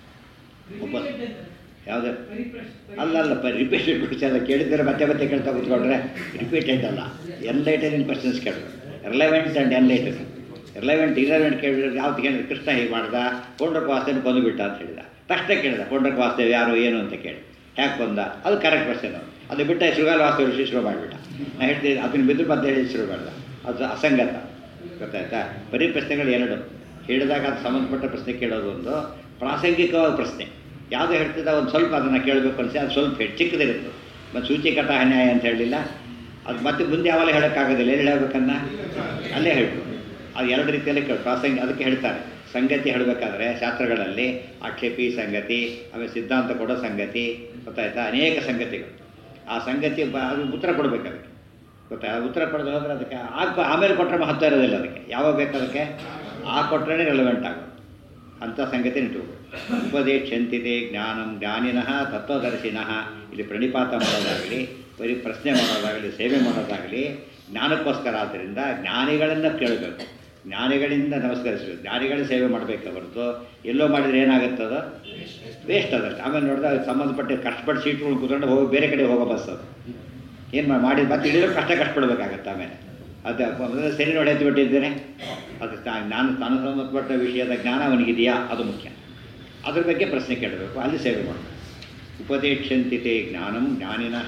ಒಬ್ಬ ಯಾವುದೇ ಅಲ್ಲ ಅಲ್ಲ ಪ ರಿಪೀಟೆಡ್ ಕ್ವಶನ್ ಅಲ್ಲ ಕೇಳಿದ್ರೆ ಮತ್ತೆ ಮತ್ತೆ ಕೇಳ್ತಾ ಕೂತ್ಕೊಂಡ್ರೆ ರಿಪೀಟೆಡ್ ಅಲ್ಲ ಎನ್ಲೈಟನಿಂಗ್ ಕ್ವಶನ್ಸ್ ಕೇಳಿದ್ರು relevant and enlighten relevant irrelevant ಕೇಳಿದ್ರೆ ಯಾವ್ದು ಕೇಳಿದ್ರೆ ಕೃಷ್ಣ ಹೀಗೆ ಮಾಡ್ದ ಪೌಂಡ್ರಕ್ ವಾಸ್ತೇನ ಕೊಂದುಬಿಟ್ಟ ಅಂತ ಹೇಳಿದ ತಕ್ಷಣ ಕೇಳಿದ ಪೌಂಡ್ರಕ್ ವಾಸ್ತೇವ್ ಯಾರು ಏನು ಅಂತ ಕೇಳಿ ಯಾಕೆ ಬಂದ ಅದು ಕರೆಕ್ಟ್ ಕ್ವಶನ್ ಅದು ಬಿಟ್ಟ ಶೃಗಾಲ ವಾಸ್ತವ ಶುರು ಮಾಡಿಬಿಟ್ಟ ನಾ ಹೇಳ್ತೀನಿ ಅದನ್ನ ಬಿದ್ದು ಮತ್ತೆ ಹೇಳಿ ಶುರು ಮಾಡ್ದ ಅದು ಅಸಂಗತ ಗೊತ್ತಾಯ್ತಾ ಬರೀ ಪ್ರಶ್ನೆಗಳು ಎರಡು ಹೇಳಿದಾಗ ಅದು ಸಂಬಂಧಪಟ್ಟ ಪ್ರಶ್ನೆ ಕೇಳೋದು ಒಂದು ಪ್ರಾಸಂಗಿಕವಾದ ಪ್ರಶ್ನೆ ಯಾವುದೋ ಹೇಳ್ತಿದ್ದ ಒಂದು ಸ್ವಲ್ಪ ಅದನ್ನು ಕೇಳಬೇಕು ಅನಿಸಿ ಅದು ಸ್ವಲ್ಪ ಹೆಚ್ಚು ಚಿಕ್ಕದಿರುತ್ತೆ ಮತ್ತು ಸೂಚಿಕಟ ಅನ್ಯಾಯ ಅಂತ ಹೇಳಲಿಲ್ಲ ಅದು ಮತ್ತೆ ಮುಂದೆ ಯಾವಾಗ ಹೇಳೋಕ್ಕಾಗೋದಿಲ್ಲ ಎಲ್ಲಿ ಹೇಳ್ಬೇಕನ್ನ ಅಲ್ಲೇ ಹೇಳ್ಬೇಕು ಅದು ಎರಡು ರೀತಿಯಲ್ಲಿ ಕೇಳಿ ಪ್ರಾಸಂಗಿ ಅದಕ್ಕೆ ಹೇಳ್ತಾರೆ ಸಂಗತಿ ಹೇಳಬೇಕಾದ್ರೆ ಶಾಸ್ತ್ರಗಳಲ್ಲಿ ಆಕ್ಷೇಪಿ ಸಂಗತಿ ಆಮೇಲೆ ಸಿದ್ಧಾಂತ ಕೊಡೋ ಸಂಗತಿ ಗೊತ್ತಾಯ್ತಾ ಅನೇಕ ಸಂಗತಿಗಳು ಆ ಸಂಗತಿ ಬ- ಅದು ಉತ್ತರ ಕೊಡಬೇಕು ಅದಕ್ಕೆ ಗೊತ್ತಾ ಅದು ಉತ್ತರ ಕೊಡೋದು ಹೋದ್ರೆ ಅದಕ್ಕೆ ಆಗ ಆಮೇಲೆ ಕೊಟ್ಟರೆ ಮಹತ್ವ ಇರೋದಿಲ್ಲ ಅದಕ್ಕೆ ಯಾವಾಗ ಬೇಕು ಅದಕ್ಕೆ ಆ ಕೊಟ್ಟರೆ ರೆಲೆವೆಂಟ್ ಆಗೋದು ಅಂಥ ಸಂಗತಿ ಇಟ್ಕೋಬೇಕು ಉಪದೇಶಂತಿದೆ ಜ್ಞಾನಂ ಜ್ಞಾನಿನಃ ತತ್ವದರ್ಶಿನಃ ಇಲ್ಲಿ ಪ್ರಣಿಪಾತ ಮಾಡೋದಾಗಲಿ ಬರೀ ಪ್ರಶ್ನೆ ಮಾಡೋದಾಗಲಿ ಸೇವೆ ಮಾಡೋದಾಗಲಿ ಜ್ಞಾನಕ್ಕೋಸ್ಕರ ಆದ್ದರಿಂದ ಜ್ಞಾನಿಗಳನ್ನು ಕೇಳಬೇಕು ಜ್ಞಾನಿಗಳಿಂದ ನಮಸ್ಕರಿಸಬೇಕು ಜ್ಞಾನಿಗಳ ಸೇವೆ ಮಾಡಬೇಕು ಹೊರತು ಎಲ್ಲೋ ಮಾಡಿದ್ರೆ ಏನಾಗುತ್ತದ ವೇಸ್ಟ್ ಅದಷ್ಟು ಆಮೇಲೆ ನೋಡಿದ್ರೆ ಅದಕ್ಕೆ ಸಂಬಂಧಪಟ್ಟ ಕಷ್ಟಪಟ್ಟು ಸೀಟ್ಗಳು ಕೂತ್ಕೊಂಡು ಹೋಗಿ ಬೇರೆ ಕಡೆ ಹೋಗೋ ಬಸ್ ಅದು ಏನು ಮಾಡಿ ಮಾಡಿ ಮತ್ತೆ ಇಳಿದ್ರೆ ಕಷ್ಟ ಕಷ್ಟಪಡಬೇಕಾಗತ್ತೆ ಆಮೇಲೆ ಅದು ಮೊದಲು ಸರಿ ನೋಡಿ ಎದ್ದು ಬಿಟ್ಟಿದ್ದೇನೆ ಅದು ತಾ- ನಾನು ತಾನು ಸಂಬಂಧಪಟ್ಟ ವಿಷಯದ ಜ್ಞಾನ ಅವನಿಗಿದೆಯಾ ಅದು ಮುಖ್ಯ ಅದ್ರ ಬಗ್ಗೆ ಪ್ರಶ್ನೆ ಕೇಳಬೇಕು ಅಲ್ಲಿ ಸೇವೆ ಮಾಡಬೇಕು ಉಪದೇಶಂತಿತೆ ಜ್ಞಾನಂ ಜ್ಞಾನಿನಃ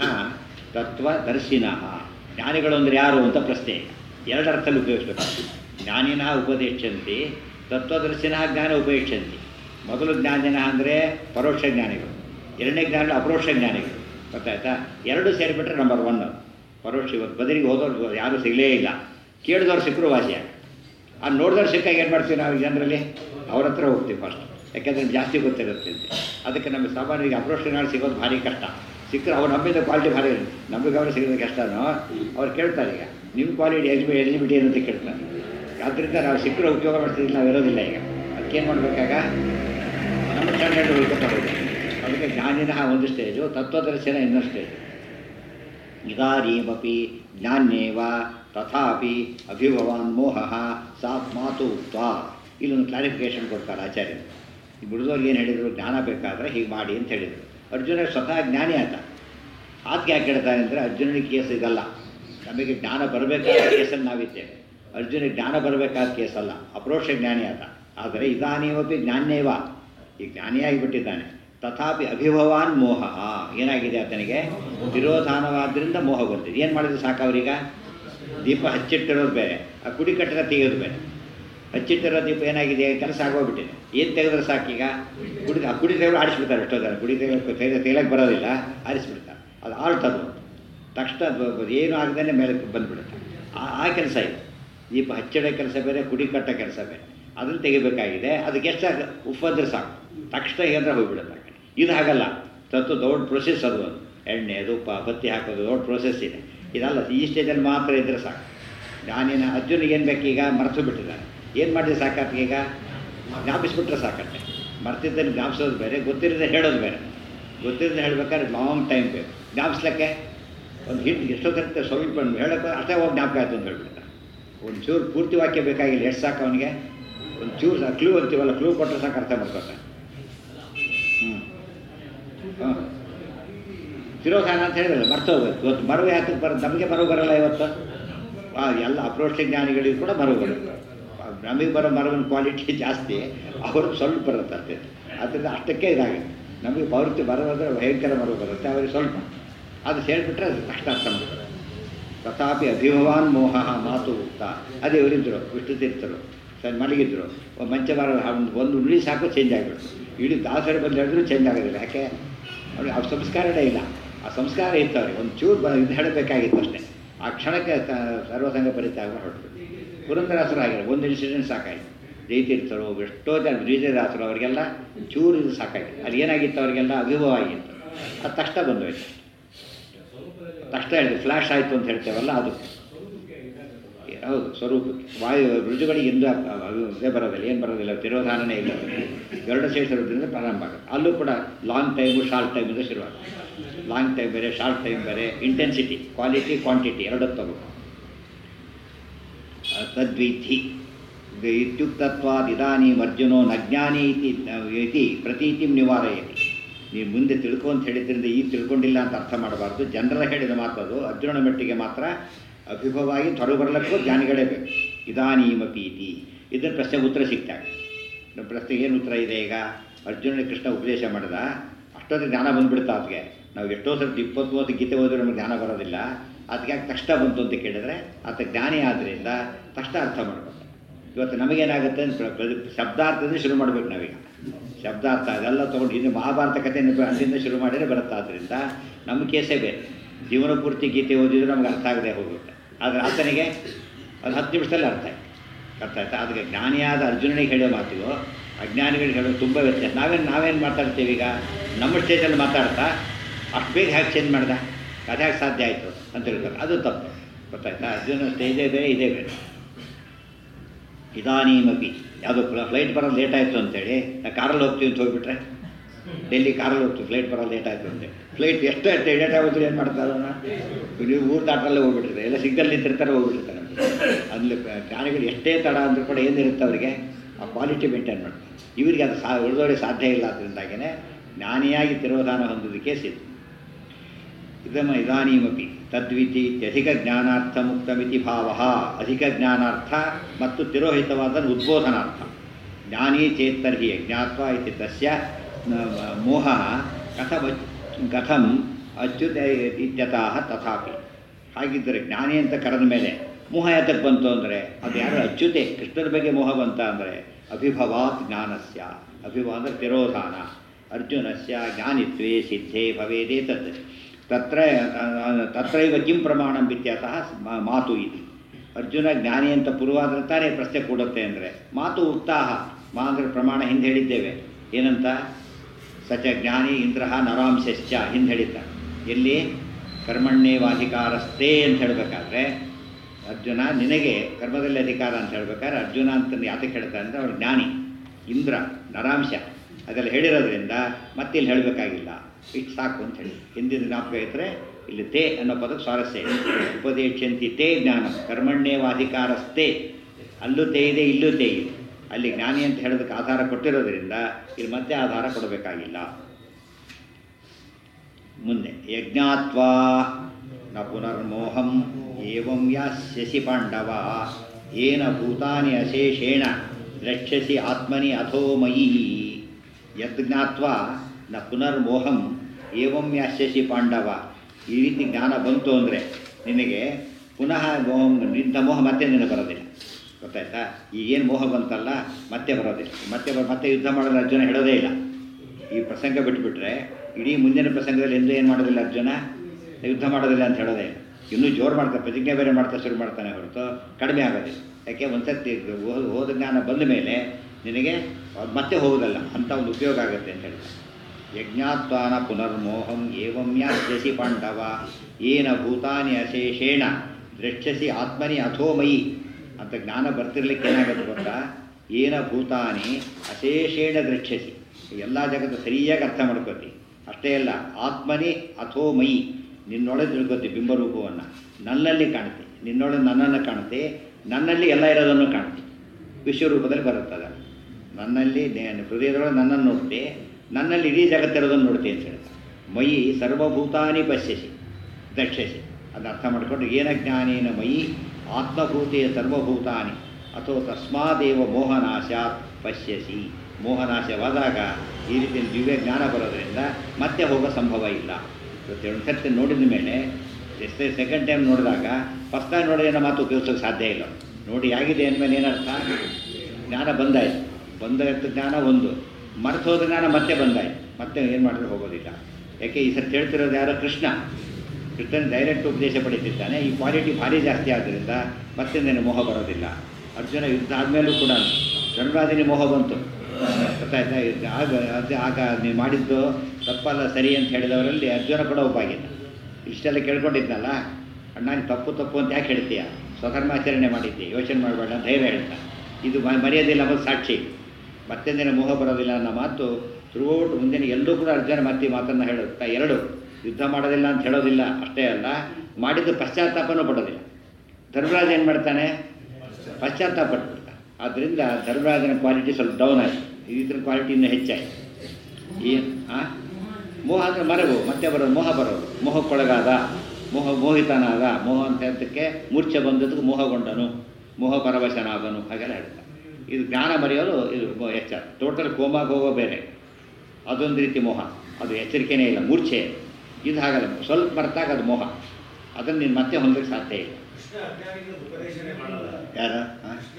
ತತ್ವದರ್ಶಿನಃ ಜ್ಞಾನಿಗಳು ಅಂದರೆ ಯಾರು ಅಂತ ಪ್ರಶ್ನೆ ಎರಡರ್ಥಲ್ಲಿ ಉಪಯೋಗಿಸ್ಬೇಕು ಜ್ಞಾನಿನಃ ಉಪದೇಶಂತಿ ತತ್ವದರ್ಶಿನಃ ಜ್ಞಾನ ಉಪೇಕ್ಷಂತಿ ಮೊದಲು ಜ್ಞಾನಿನ ಅಂದರೆ ಪರೋಕ್ಷ ಜ್ಞಾನಿಗಳು ಎರಡನೇ ಜ್ಞಾನ ಅಪರೋಕ್ಷ ಜ್ಞಾನಿಗಳು ಗೊತ್ತಾಯ್ತಾ ಎರಡು ಸೇರಿಬಿಟ್ರೆ ನಂಬರ್ ಒನ್ ಪರೋಕ್ಷ ಇವತ್ತು ಬದಲಿಗೆ ಹೋದವ್ರು ಯಾರೂ ಸಿಗಲೇ ಇಲ್ಲ ಕೇಳಿದವ್ರು ಸಿಕ್ಕರು ವಾಸಿಯಾಗ ಆ ನೋಡಿದವ್ರು ಸಿಕ್ಕಾಗ ಏನು ಮಾಡ್ತೀವಿ ನಾವು ಜನರಲ್ಲಿ ಅವ್ರ ಹತ್ರ ಹೋಗ್ತೀವಿ ಫಸ್ಟ್ ಯಾಕೆಂದ್ರೆ ಜಾಸ್ತಿ ಗೊತ್ತಿರುತ್ತೆ ಅಂತ ಅದಕ್ಕೆ ನಮಗೆ ಸಾಮಾನ್ಯರಿಗೆ ಅಪ್ರೋಚ್ ನಾಳೆ ಸಿಗೋದು ಭಾರಿ ಕಷ್ಟ ಸಿಕ್ಕರೆ ಅವ್ರು ನಂಬಿದ ಕ್ವಾಲಿಟಿ ಭಾರಿ ಇರುತ್ತೆ ನಮಗೆ ಅವ್ರು ಸಿಗೋದು ಕಷ್ಟನೋ ಅವ್ರು ಕೇಳ್ತಾರೆ ಈಗ ನಿಮ್ಮ ಕ್ವಾಲಿಟಿ ಎಲಿಬಿ ಎಲಿಬಿಟಿ ಅಂತ ಕೇಳ್ತಾರೆ ಆದ್ದರಿಂದ ನಾವು ಸಿಕ್ಕರೆ ಉಪಯೋಗ ಮಾಡ್ತಿದ್ದಿಲ್ಲ ನಾವು ಇರೋದಿಲ್ಲ ಈಗ ಅದಕ್ಕೇನು ಮಾಡಬೇಕಾಗ ನಮ್ಮ ಸ್ಟ್ಯಾಂಡರ್ಡ್ ಉಳ್ಕೊತಾರೆ ಅದಕ್ಕೆ ಜ್ಞಾನಿನ ಒಂದು ಸ್ಟೇಜು ತತ್ವದರ್ಶನ ಇನ್ನೊಂದು ಸ್ಟೇಜು ಇದಾರೀಮಪಿ ಜ್ಞಾನ್ಯೇವ ತಥಾಪಿ ಅಭಿಭವಾನ್ ಮೋಹ ಸಾತ್ ಮಾತು ಉಕ್ತ ಇಲ್ಲೊಂದು ಕ್ಲಾರಿಫಿಕೇಶನ್ ಕೊಡ್ತಾರೆ ಆಚಾರ್ಯರು ಈ ಬಿಡಿದವ್ರಿಗೆ ಏನು ಹೇಳಿದರು ಜ್ಞಾನ ಬೇಕಾದರೆ ಹೀಗೆ ಮಾಡಿ ಅಂತ ಹೇಳಿದರು ಅರ್ಜುನ ಸ್ವತಃ ಜ್ಞಾನಿ ಆತ ಆತ್ಗೆ ಯಾಕೆ ಹೇಳ್ತಾನೆ ಅಂದರೆ ಅರ್ಜುನನಿಗೆ ಕೇಸ್ ಇದಲ್ಲ ನಮಗೆ ಜ್ಞಾನ ಬರಬೇಕಾದ ಕೇಸಲ್ಲಿ ನಾವಿದ್ದೇವೆ ಅರ್ಜುನಿಗೆ ಜ್ಞಾನ ಬರಬೇಕಾದ ಕೇಸಲ್ಲ ಅಪ್ರೋಕ್ಷ ಜ್ಞಾನಿ ಆತ ಆದರೆ ಇದಾನೀವಪಿ ಜ್ಞಾನ್ಯೇವ ಈ ಜ್ಞಾನಿಯಾಗಿಬಿಟ್ಟಿದ್ದಾನೆ ತಥಾಪಿ ಅಭಿಭವಾನ್ ಮೋಹ ಏನಾಗಿದೆ ಆತನಿಗೆ ತಿರೋಧಾನವಾದ್ರಿಂದ ಮೋಹ ಬಂದಿದೆ ಏನು ಮಾಡಿದ್ರು ಸಾಕು ಅವ್ರೀಗ ದೀಪ ಹಚ್ಚಿಟ್ಟಿರೋದು ಬೇರೆ ಆ ಕುಡಿ ಕಟ್ಟಡ ತೆಗೆಯೋದು ಬೇರೆ ಹಚ್ಚಿಟ್ಟಿರೋ ದೀಪ ಏನಾಗಿದೆ ಕೆಲಸ ಆಗೋಗ್ಬಿಟ್ಟಿದೆ ಏನು ತೆಗೆದ್ರೆ ಸಾಕೀಗ ಕುಡಿ ಆ ಕುಡಿ ತೆಗೆದು ಆಡಿಸ್ಬಿಡ್ತಾರೆ ಎಷ್ಟೋ ಜನ ಕುಡಿ ತೆಗೆದು ತೆಗೆದು ತೆಗಿಲಕ್ಕೆ ಬರೋದಿಲ್ಲ ಆರಿಸ್ಬಿಡ್ತಾರೆ ಅದು ಆಳ್ತದು ತಕ್ಷಣ ಅದು ಬ- ಏನು ಆಗದೇ ಮೇಲೆ ಬಂದುಬಿಡುತ್ತೆ ಆ ಆ ಕೆಲಸ ಇದೆ ದೀಪ ಹಚ್ಚಿಡೋ ಕೆಲಸ ಬೇರೆ ಕುಡಿ ಕಟ್ಟೋ ಕೆಲಸ ಬೇರೆ ಅದನ್ನು ತೆಗಿಬೇಕಾಗಿದೆ ಅದಕ್ಕೆ ಎಷ್ಟು ಉಪ್ಪಂದ್ರೆ ಸಾಕು ತಕ್ಷಣ ಏನಂದ್ರೆ ಹೋಗ್ಬಿಡುತ್ತೆ ಆ ಕಡೆ ಇದು ಹಾಗಲ್ಲ ತತ್ತು ದೊಡ್ಡ ಪ್ರೊಸೆಸ್ ಅದು ಒಂದು ಎಣ್ಣೆ ತುಪ್ಪ ಬತ್ತಿ ಹಾಕೋದು ದೊಡ್ಡ ಪ್ರೊಸೆಸ್ ಇದೆ ಇದಲ್ಲ ಈ ಸ್ಟೇಜಲ್ಲಿ ಮಾತ್ರ ಇದ್ದರೆ ಸಾಕು ನಾನಿನ ಅರ್ಜುನಿಗೆ ಏನು ಬೇಕು ಈಗ ಮರೆತು ಬಿಟ್ಟಿದ್ದಾನೆ ಏನು ಮಾಡಿದ್ರೆ ಸಾಕಾಗ್ತದೆ ಈಗ ಜ್ಞಾಪಿಸ್ಬಿಟ್ರೆ ಸಾಕತ್ತೆ ಮರ್ತಿದ್ದನ್ನು ಜ್ಞಾಪಿಸೋದು ಬೇರೆ ಗೊತ್ತಿರದೆ ಹೇಳೋದು ಬೇರೆ ಗೊತ್ತಿರದೆ ಹೇಳ್ಬೇಕಾದ್ರೆ ಲಾಂಗ್ ಟೈಮ್ ಬೇಕು ಜ್ಞಾಪಿಸ್ಲಿಕ್ಕೆ ಒಂದು ಹಿಂಟ್ ಎಷ್ಟೊತ್ತಿರುತ್ತೆ ಸ್ವಲ್ಪ ಹೇಳೋಕೆ ಅಷ್ಟೇ ಹೋಗಿ ಜ್ಞಾಪಕ ಆಯ್ತು ಅಂತ ಹೇಳ್ಬಿಡ್ತಾರೆ ಒಂದು ಚೂರು ಪೂರ್ತಿ ವಾಕ್ಯ ಬೇಕಾಗಿಲ್ಲ ಎಷ್ಟು ಸಾಕು ಅವನಿಗೆ ಒಂದು ಚೂರು ಸಾ ಕ್ಲೂ ಅಂತೀವಲ್ಲ ಕ್ಲೂ ಕೊಟ್ಟರೆ ಸಾಕು ಅರ್ಥ ಮಾಡ್ಕೊತಾನೆ ಹ್ಞೂ ಹಾಂ ತಿರೋಧಾನ ಅಂತ ಹೇಳಿದ್ರೆ ಮರ್ತೋಗ್ಬೇಕು ಇವತ್ತು ಮರವು ಯಾಕೆ ಬರ ನಮಗೆ ಮರವು ಬರಲ್ಲ ಇವತ್ತು ಆ, ಎಲ್ಲ ಅಪ್ರೋಚ್ ಜ್ಞಾನಿಗಳಿಗೂ ಕೂಡ ಮರವು ಬರುತ್ತೆ ಆ, ನಮಗೆ ಬರೋ ಮರವಿನ ಕ್ವಾಲಿಟಿ ಜಾಸ್ತಿ ಅವ್ರಿಗೆ ಸ್ವಲ್ಪ ಬರುತ್ತೆ ಅಷ್ಟೇ ಅದರಿಂದ ಅಷ್ಟಕ್ಕೆ ಇದಾಗುತ್ತೆ ನಮಗೆ ಪೌರ್ತಿ ಬರೋದಂದ್ರೆ ಭಯಂಕರ ಮರವು ಬರುತ್ತೆ ಅವರಿಗೆ ಸ್ವಲ್ಪ ಅದು ಹೇಳಿಬಿಟ್ರೆ ಅದು ಕಷ್ಟ ಅರ್ಥ ಮಾಡ್ತಾರೆ ತಥಾಪಿ ಅಭಿಭವಾನ್ ಮೋಹ ಮಾತು ಉಕ್ತ ಅದೇ ಇವರಿದ್ದರು ವಿಷ್ಣು ತೀರ್ಥರು ತನ್ನ ಮಲಗಿದ್ರು ಒಬ್ಬ ಮಂಚ ಬಾರ ಒಂದು ಒಂದು ನುಡಿ ಸಾಕು ಚೇಂಜ್ ಆಗಿಬಿಡ್ತು ಇಡೀ ದಾಸರ ಬಂದು ಹೇಳಿದ್ರು ಚೇಂಜ್ ಆಗೋದಿಲ್ಲ ಯಾಕೆ ಅವ್ರಿಗೆ ಆ ಸಂಸ್ಕಾರನೇ ಇಲ್ಲ ಆ ಸಂಸ್ಕಾರ ಇತ್ತು ಅವ್ರಿಗೆ ಒಂದು ಚೂರು ಬ ಇದು ಹೇಳಬೇಕಾಗಿತ್ತು ಅಷ್ಟೇ ಆ ಕ್ಷಣಕ್ಕೆ ತ- ಸರ್ವಸಂಗ ಪರಿತ್ಯಾಗ ಹೊರಟು ಪುರಂದರಾಸರು ಆಗಿರೋ ಒಂದು ಇನ್ಸಿಡೆಂಟ್ ಸಾಕಾಯಿತು ಜೈತೀರ್ಥರು ಎಷ್ಟೋ ಜನ ವಿಜಯದಾಸರು ಅವರಿಗೆಲ್ಲ ಚೂರು ಇದು ಸಾಕಾಗಿತ್ತು ಅದು ಏನಾಗಿತ್ತು ಅವರಿಗೆಲ್ಲ ಅಭಿಭವ ಆಗಿತ್ತು ಅದು ತಕ್ಷಣ ಬಂದೋಯ್ತು ತಕ್ಷಣ ಹೇಳಿದೆ ಫ್ಲ್ಯಾಶ್ ಆಯಿತು ಅಂತ ಹೇಳ್ತೇವಲ್ಲ ಅದು ಹೌದು ಸ್ವರೂಪಕ್ಕೆ ವಾಯು ರುಜುಗಳಿಗೆ ಎಂದು ಇದೇ ಬರೋದಿಲ್ಲ ಏನು ಬರೋದಿಲ್ಲ ತಿರೋಧಾನನೇ ಇಲ್ಲ ಎರಡು ಸೇರಿಸಿರೋದ್ರಿಂದ ಪ್ರಾರಂಭ ಆಗುತ್ತೆ ಅಲ್ಲೂ ಕೂಡ ಲಾಂಗ್ ಟೈಮು ಶಾರ್ಟ್ ಟೈಮಿಂದ ಶುರುವಾಗುತ್ತೆ ಲಾಂಗ್ ಟೈಮ್ ಬೇರೆ ಶಾರ್ಟ್ ಟೈಮ್ ಬೇರೆ ಇಂಟೆನ್ಸಿಟಿ ಕ್ವಾಲಿಟಿ ಕ್ವಾಂಟಿಟಿ ಎರಡು ತಗೋ ತದ್ವಿಧಿ ಇತ್ಯುಕ್ತತ್ವಾದ್ ಇದಾನೀಂ ಅರ್ಜುನೋ ನಜ್ಞಾನಿ ಇತಿ ಇತಿ ಪ್ರತೀತಿಂ ನಿವಾರಯತಿ ನೀವು ಮುಂದೆ ತಿಳ್ಕೊ ಅಂತ ಹೇಳಿದ್ರಿಂದ ಈಗ ತಿಳ್ಕೊಂಡಿಲ್ಲ ಅಂತ ಅರ್ಥ ಮಾಡಬಾರ್ದು ಜನರ ಹೇಳಿದ ಮಾತದು ಅರ್ಜುನನ ಮಟ್ಟಿಗೆ ಮಾತ್ರ ಅಭಿಭವವಾಗಿ ಹೊರಬರಲಕ್ಕೂ ಜ್ಞಾನಿಗಳೇ ಬೇಕು ಇದಾನೀಮಪಿ ಇತಿ ಇದರ ಪ್ರಶ್ನೆಗೆ ಉತ್ತರ ಸಿಗ್ತಾಗ ನಮ್ಮ ಪ್ರಶ್ನೆಗೆ ಏನು ಉತ್ತರ ಇದೆ ಈಗ ಅರ್ಜುನನಿಗೆ ಕೃಷ್ಣ ಉಪದೇಶ ಮಾಡಿದ ಅಷ್ಟೊತ್ತಿಗೆ ಜ್ಞಾನ ಬಂದ್ಬಿಡ್ತಾ ಅದಕ್ಕೆ ನಾವು ಎಷ್ಟೋ ಸರ್ತಿ ಇಪ್ಪತ್ತು ಮೂವತ್ತು ಗೀತೆ ಓದಿದ್ರೆ ನಮಗೆ ಜ್ಞಾನ ಬರೋದಿಲ್ಲ ಅದಕ್ಕೆ ಯಾಕೆ ತಕ್ಷಣ ಬಂತು ಅಂತ ಕೇಳಿದ್ರೆ ಆತ ಜ್ಞಾನಿ ಆದ್ದರಿಂದ ತಕ್ಷಣ ಅರ್ಥ ಮಾಡ್ಬೇಕು ಇವತ್ತು ನಮಗೇನಾಗುತ್ತೆ ಅಂತ ಪ್ರ- ಪ್ರ- ಶಬ್ದಾರ್ಥದಿಂದ ಶುರು ಮಾಡ್ಬೇಕು ನಾವೀಗ ಶಬ್ದಾರ್ಥ ಅದೆಲ್ಲ ತೊಗೊಂಡು ಇನ್ನು ಮಹಾಭಾರತ ಕಥೆ ಅಲ್ಲಿಂದ ಶುರು ಮಾಡಿದರೆ ಬರುತ್ತೆ ಆದ್ದರಿಂದ ನಮ್ಮ ಕೇಸೇ ಬೇರೆ ಜೀವನ ಪೂರ್ತಿ ಗೀತೆ ಓದಿದ್ರೆ ನಮ್ಗೆ ಅರ್ಥ ಆಗದೆ ಹೋಗುತ್ತೆ ಆದರೆ ಆತನಿಗೆ ಅದು ಹತ್ತು ನಿಮಿಷದಲ್ಲಿ ಅರ್ಥ ಆಯ್ತು ಅರ್ಥ ಆಯ್ತಾ ಅದಕ್ಕೆ ಜ್ಞಾನಿಯಾದ ಅರ್ಜುನನಿಗೆ ಹೇಳೋ ಮಾತಿಗೂ ಅಜ್ಞಾನಿಗಳಿಗೆ ಹೇಳೋದು ತುಂಬ ವ್ಯತ್ಯಾಸ ನಾವೇನು ನಾವೇನು ಮಾತಾಡ್ತೀವಿ ಈಗ ನಮ್ಮ ಸ್ಟೇಜಲ್ಲಿ ಮಾತಾಡ್ತಾ ಅಷ್ಟು ಬೇಗ ಹ್ಯಾಕೆ ಚೇಂಜ್ ಮಾಡ್ದ ಅದು ಹ್ಯಾಕೆ ಸಾಧ್ಯ ಆಯಿತು ಅಂತ ಹೇಳ್ತಾರೆ ಅದು ತಪ್ಪು ಗೊತ್ತಾಯ್ತಾ ಅರ್ಜುನ ಸ್ಟೇಜೇ ಬೇರೆ ಇದೇ ಬೇರೆ ಇದಾನೀಮಪಿ ಯಾವುದೋ ಫ್ಲೈಟ್ ಬರೋದು ಲೇಟ್ ಆಯಿತು ಅಂತೇಳಿ ನಾ ಕಾರಲ್ಲಿ ಹೋಗ್ತೀವಿ ಅಂತ ಹೋಗ್ಬಿಟ್ರೆ ಡೆಲ್ಲಿ ಕಾರಲ್ಲಿ ಹೋಗ್ತೀವಿ ಫ್ಲೈಟ್ ಬರೋದು ಲೇಟ್ ಆಯಿತು ಅಂತೇಳಿ ಫ್ಲೈಟ್ ಎಷ್ಟು ಲೇಟ್ ಆಗುತ್ತೆ ಏನು ಮಾಡ್ತಾರೆ ಅವನ್ನ ನೀವು ಊರು ದಾಟರಲ್ಲೇ ಹೋಗ್ಬಿಟ್ಟಿರ್ತಾರೆ ಎಲ್ಲ ಸಿಗ್ನಲ್ ನಿಂತಿರ್ತಾರೆ ಹೋಗ್ಬಿಟ್ಟಿರ್ತಾರೆ ಅಲ್ಲಿ ಗಾಡಿಗಳು ಎಷ್ಟೇ ತಡ ಅಂದ್ರೂ ಕೂಡ ಏನಿರುತ್ತೆ ಅವರಿಗೆ ಆ ಕ್ವಾಲಿಟಿ ಮೇಂಟೈನ್ ಮಾಡ್ತಾರೆ ಇವರಿಗೆ ಅದು ಸಾ ಉಳಿದವರಿಗೆ ಸಾಧ್ಯ ಇಲ್ಲ ಅದರಿಂದಾಗಿಯೇ ಜ್ಞಾನಿಯಾಗಿ ತಿರೋಧಾನ ಹೊಂದೋದಕ್ಕೆ ಸಿದ್ಧ ಇದಮ ಇದಾನೀಮಪಿ ತದ್ವಿತಿ ಅಧಿಕ ಜ್ಞಾನಾರ್ಥ ಮುಕ್ತಮಿತಿ ಭಾವ ಅಧಿಕ ಜ್ಞಾನಾರ್ಥ ಮತ್ತು ತಿರೋಹಿತವಾದ ಉದ್ಬೋಧನಾರ್ಥ ಜ್ಞಾನಿ ಚೇತ್ತರ್ಹಿ ಜ್ಞಾತ್ವ ಇತಿ ತಸ್ಯ ಮೋಹ ಕಥಮ ಕಥಂ ಅಚ್ಯುತ ಇತ್ಯತಃ ತಥಾಪಿ ಹಾಗಿದ್ದರೆ ಜ್ಞಾನಿ ಅಂತ ಕರೆದ ಮೇಲೆ ಮೋಹ ಯಾತಕ್ಕೆ ಬಂತು ಅಂದರೆ ಅದು ಯಾರು ಅಚ್ಯುತೆ ಕೃಷ್ಣನ ಬಗ್ಗೆ ಮೋಹ ಬಂತ ಅಂದರೆ ಅಭಿಭವಾತ್ ಜ್ಞಾನಸ್ಯ ಅಭಿಭವ ಅಂದರೆ ತಿರೋಧಾನ ಅರ್ಜುನಸ್ಯ ಜ್ಞಾನಿತ್ವೇ ಸಿದ್ಧೇ ಭವೇದೇತತ್ ತತ್ರ ತತ್ರೈವ ಕಿಂ ಪ್ರಮಾಣಂ ಇತ್ಯತಃ ಮ- ಮಾತು ಇದು ಅರ್ಜುನ ಜ್ಞಾನಿ ಅಂತ ಪೂರ್ವಾದ್ರೆ ತಾನೇ ಪ್ರಶ್ನೆ ಕೊಡುತ್ತೆ ಅಂದರೆ ಮಾತು ಉಕ್ತಾಹ ಮಾ ಅಂದರೆ ಪ್ರಮಾಣ ಹಿಂದೆ ಹೇಳಿದ್ದೇವೆ ಏನಂತ ಸಚ ಜ್ಞಾನಿ ಇಂದ್ರ ನರಾಂಶಶ್ಚ ಹಿಂದೆ ಹೇಳಿದ್ದ ಎಲ್ಲಿ ಕರ್ಮಣ್ಯೇವಾಧಿಕಾರಸ್ಥೇ ಅಂತ ಹೇಳಬೇಕಾದ್ರೆ ಅರ್ಜುನ ನಿನಗೆ ಕರ್ಮದಲ್ಲಿ ಅಧಿಕಾರ ಅಂತ ಹೇಳ್ಬೇಕಾದ್ರೆ ಅರ್ಜುನ ಅಂತ ಯಾತಕ್ಕೆ ಹೇಳ್ತಾರೆ ಅಂದರೆ ಅವ್ರು ಜ್ಞಾನಿ ಇಂದ್ರ ನರಾಂಶ ಅದೆಲ್ಲ ಹೇಳಿರೋದ್ರಿಂದ ಮತ್ತೆ ಇಲ್ಲಿ ಹೇಳಬೇಕಾಗಿಲ್ಲ ಇಷ್ಟು ಸಾಕು ಅಂತ ಹೇಳಿ ಹಿಂದಿನ ಜ್ಞಾಪಕ ಇದ್ದರೆ ಇಲ್ಲಿ ತೇ ಅನ್ನೋ ಪದಕ್ಕೆ ಸ್ವಾರಸ್ಯ ಇದೆ ಉಪದೇಶಂತಿ ತೇ ಜ್ಞಾನ ಕರ್ಮಣ್ಯೇವಾಧಿಕಾರಸ್ಥೇ ಅಲ್ಲೂ ತೇ ಇದೆ ಇಲ್ಲೂ ತೇ ಇದೆ ಅಲ್ಲಿ ಜ್ಞಾನಿ ಅಂತ ಹೇಳೋದಕ್ಕೆ ಆಧಾರ ಕೊಟ್ಟಿರೋದ್ರಿಂದ ಇಲ್ಲಿ ಮತ್ತೆ ಆಧಾರ ಕೊಡಬೇಕಾಗಿಲ್ಲ ಮುಂದೆ ಯಜ್ಞಾತ್ವಾ ನ ಪುನರ್ಮೋಹಂ ಏವಂ ಯಾಸ್ಯಸಿ ಪಾಂಡವ ಏನ ಭೂತಾನಿ ಅಶೇಷೇಣ ದ್ರಕ್ಷ್ಯಸಿ ಆತ್ಮನಿ ಅಥೋ ಮಯಿ ಯಜ್ಞಾತ್ವ ನ ಪುನರ್ಮೋಹಂ ಏವಂ ಯಾಸ್ಯಸಿ ಪಾಂಡವ ಈ ರೀತಿ ಜ್ಞಾನ ಬಂತು ಅಂದರೆ ನಿನಗೆ ಪುನಃ ಮೋಹ ನಿಂತ ಮೋಹ ಮತ್ತೆ ನಿನಗೆ ಬರೋದಿಲ್ಲ ಗೊತ್ತಾಯ್ತಾ ಈಗೇನು ಮೋಹ ಬಂತಲ್ಲ ಮತ್ತೆ ಬರೋದಿಲ್ಲ ಮತ್ತೆ ಬ- ಮತ್ತೆ ಯುದ್ಧ ಮಾಡಲು ಅರ್ಜುನ ಹೇಳೋದೇ ಇಲ್ಲ ಈ ಪ್ರಸಂಗ ಬಿಟ್ಬಿಟ್ರೆ ಇಡೀ ಮುಂದಿನ ಪ್ರಸಂಗದಲ್ಲಿ ಎಂದೂ ಏನು ಮಾಡೋದಿಲ್ಲ ಅರ್ಜುನ ಯುದ್ಧ ಮಾಡೋದಿಲ್ಲ ಅಂತ ಹೇಳೋದೇ ಇಲ್ಲ ಇನ್ನೂ ಜೋರು ಮಾಡ್ತಾ ಪ್ರತಿಜ್ಞೆ ಬೇರೆ ಮಾಡ್ತಾ ಶುರು ಮಾಡ್ತಾನೆ ಹೊರತು ಕಡಿಮೆ ಆಗೋದಿಲ್ಲ ಯಾಕೆ ಒಂದ್ಸತಿ ಓದ್ ಓದ ಜ್ಞಾನ ಬಂದ ಮೇಲೆ ನಿನಗೆ ಅದು ಮತ್ತೆ ಹೋಗೋದಲ್ಲ ಅಂಥ ಒಂದು ಉಪಯೋಗ ಆಗುತ್ತೆ ಅಂತ ಹೇಳ್ತಾರೆ ಯಜ್ಞಾತ್ವಾನ ಪುನರ್ಮೋಹಂ ಏವಂ ಯಾಸ್ಯಸಿ ಪಾಂಡವ ಏನ ಭೂತಾನಿ ಅಶೇಷೇಣ ದ್ರಕ್ಷ್ಯಸಿ ಆತ್ಮನಿ ಅಥೋಮಯಿ ಅಂತ ಜ್ಞಾನ ಬರ್ತಿರ್ಲಿಕ್ಕೆ ಏನಾಗುತ್ತೆ ಗೊತ್ತಾ ಏನ ಭೂತಾನಿ ಅಶೇಷೇಣ ದ್ರಕ್ಷ್ಯಸಿ ಎಲ್ಲ ಜಗತ್ತು ಸರಿಯಾಗಿ ಅರ್ಥ ಮಾಡ್ಕೋತಿ ಅಷ್ಟೇ ಅಲ್ಲ ಆತ್ಮನಿ ಅಥೋಮಯಿ ನಿನ್ನೊಳಗೆ ತಿಳ್ಕೊತಿ ಬಿಂಬರೂಪವನ್ನು ನನ್ನಲ್ಲಿ ಕಾಣುತ್ತೆ ನಿನ್ನೊಳಗೆ ನನ್ನನ್ನು ಕಾಣುತ್ತೆ ನನ್ನಲ್ಲಿ ಎಲ್ಲ ಇರೋದನ್ನು ಕಾಣುತ್ತೆ ವಿಶ್ವರೂಪದಲ್ಲಿ ಬರುತ್ತದೆ ನನ್ನಲ್ಲಿ ನೇ- ಹೃದಯದೊಳಗೆ ನನ್ನನ್ನು ನೋಡ್ತೆ ನನ್ನಲ್ಲಿ ಇಡೀ ಜಗತ್ತಿರೋದನ್ನು ನೋಡ್ತೆ ಅಂತ ಹೇಳ್ತಾರೆ ಮಯಿ ಸರ್ವಭೂತಾನಿ ಪಶ್ಯಸಿ ದಕ್ಷಸಿ ಅದನ್ನ ಅರ್ಥ ಮಾಡಿಕೊಂಡು ಏನ ಜ್ಞಾನೇನ ಮಯಿ ಆತ್ಮಭೂತೆ ಸರ್ವಭೂತಾನಿ ಅಥವಾ ತಸ್ಮಾದೇವ ಮೋಹನಾಶಾತ್ ಪಶ್ಯಸಿ ಮೋಹನಾಶವಾದಾಗ ಈ ರೀತಿ ದಿವ್ಯ ಜ್ಞಾನ ಬರೋದ್ರಿಂದ ಮತ್ತೆ ಹೋಗೋ ಸಂಭವ ಇಲ್ಲ ಇವತ್ತೆರಡು ಸರ್ತಿ ನೋಡಿದ ಮೇಲೆ ಎಷ್ಟೇ ಸೆಕೆಂಡ್ ಟೈಮ್ ನೋಡಿದಾಗ ಫಸ್ಟ್ ಟೈಮ್ ನೋಡಿದ ಮಾತು ಉಪಯೋಗಿಸೋಕೆ ಸಾಧ್ಯ ಇಲ್ಲ ನೋಡಿ ಆಗಿದೆ ಅಂದಮೇಲೆ ಏನರ್ಥ ಜ್ಞಾನ ಬಂದಾಯಿತು ಬಂದ ಜ್ಞಾನ ಒಂದು ಮರೆತು ಹೋದ ಜ್ಞಾನ ಮತ್ತೆ ಬಂದಾಯಿತು ಮತ್ತೆ ಏನು ಮಾಡಿದ್ರೆ ಹೋಗೋದಿಲ್ಲ ಯಾಕೆ ಈ ಸರ್ತಿ ಹೇಳ್ತಿರೋದು ಯಾರೋ ಕೃಷ್ಣ ಕೃಷ್ಣನ ಡೈರೆಕ್ಟ್ ಉಪದೇಶ ಪಡೀತಿದ್ದಾನೆ ಈ ಕ್ವಾಲಿಟಿ ಭಾರಿ ಜಾಸ್ತಿ ಆದ್ದರಿಂದ ಮತ್ತೆ ನನಗೆ ಮೋಹ ಬರೋದಿಲ್ಲ ಅರ್ಜುನ ಯುದ್ಧ ಆದಮೇಲೂ ಕೂಡ ಧರ್ಮರಾಜನಿ ಮೋಹ ಬಂತು ಗೊತ್ತಾಯ್ತಾ ಇದು ಆಗ ಅದು ಆಗ ನೀವು ಮಾಡಿದ್ದು ತಪ್ಪಲ್ಲ ಸರಿ ಅಂತ ಹೇಳಿದವರಲ್ಲಿ ಅರ್ಜುನ ಕೂಡ ಒಬ್ಬಾಗಿದ್ದ ಇಷ್ಟೆಲ್ಲ ಕೇಳ್ಕೊಂಡಿದ್ನಲ್ಲ ಅಣ್ಣ ನೀನ್ ತಪ್ಪು ತಪ್ಪು ಅಂತ ಯಾಕೆ ಹೇಳ್ತೀಯ ಸ್ವಧರ್ಮಾಚರಣೆ ಮಾಡಿದ್ದೆ ಯೋಚನೆ ಮಾಡಬೇಡ ಅಂತ ಧೈರ್ಯ ಹೇಳ್ತಾ ಇದು ಮ- ಮರೆಯೋದಿಲ್ಲ ಮತ್ತು ಸಾಕ್ಷಿ ಮತ್ತೆ ನಿನ್ನ ಮೋಹ ಬರೋದಿಲ್ಲ ಅನ್ನೋ ಮಾತು ಥ್ರೂಔಟ್ ಮುಂದಿನ ಎಲ್ಲರೂ ಕೂಡ ಅರ್ಜುನ ಮತ್ತೆ ಈ ಮಾತನ್ನು ಹೇಳುತ್ತಾ ಎರಡು ಯುದ್ಧ ಮಾಡೋದಿಲ್ಲ ಅಂತ ಹೇಳೋದಿಲ್ಲ ಅಷ್ಟೇ ಅಲ್ಲ ಮಾಡಿದ್ದು ಪಶ್ಚಾತ್ತಾಪನೂ ಪಡೋದಿಲ್ಲ ಧರ್ಮರಾಜ ಏನು ಮಾಡ್ತಾನೆ ಪಶ್ಚಾತ್ತಾಪ ಪಟ್ಬಿಡ್ತಾನೆ ಆದ್ದರಿಂದ ಧರ್ಮರಾಜನ ಕ್ವಾಲಿಟಿ ಸ್ವಲ್ಪ ಡೌನ್ ಆಯಿತು ಇದ್ರ ಕ್ವಾಲಿಟಿ ಇನ್ನೂ ಹೆಚ್ಚಾಯಿತು ಏನು ಆ ಮೋಹ ಅಂದರೆ ಮರವು ಮತ್ತೆ ಬರೋದು ಮೋಹ ಬರೋದು ಮೋಹಕ್ಕೊಳಗಾದ ಮೋಹ ಮೋಹಿತನಾದ ಮೋಹ ಅಂತ ಅಂತಕ್ಕೆ ಮೂರ್ಛೆ ಬಂದದ್ದು ಮೋಹಗೊಂಡನು ಮೋಹ ಪರವಶನಾದನು ಹಾಗೆಲ್ಲ ಹೇಳ್ತಾರೆ ಇದು ಜ್ಞಾನ ಮರೆಯೋದು ಇದು ಮೋ- ಎಚ್ಚರ ಟೋಟಲ್ ಕೋಮಾಗ ಹೋಗೋ ಬೇರೆ ಅದೊಂದು ರೀತಿ ಮೋಹ ಅದು ಎಚ್ಚರಿಕೆನೇ ಇಲ್ಲ ಮೂರ್ಛೆ ಇದು ಹಾಗಲ್ಲ ಸ್ವಲ್ಪ ಮರೆತಾಗ ಅದು ಮೋಹ ಅದನ್ನು ನೀನು ಮತ್ತೆ ಹೊಂದಕ್ಕೆ ಸಾಧ್ಯ ಇಲ್ಲ ಕೃಷ್ಣ ಅಜ್ಞಾನಿಗೆ ಉಪದೇಶನೇ ಮಾಡಲ್ಲ ಯಾರ ಹಾಂ ಕೃಷ್ಣ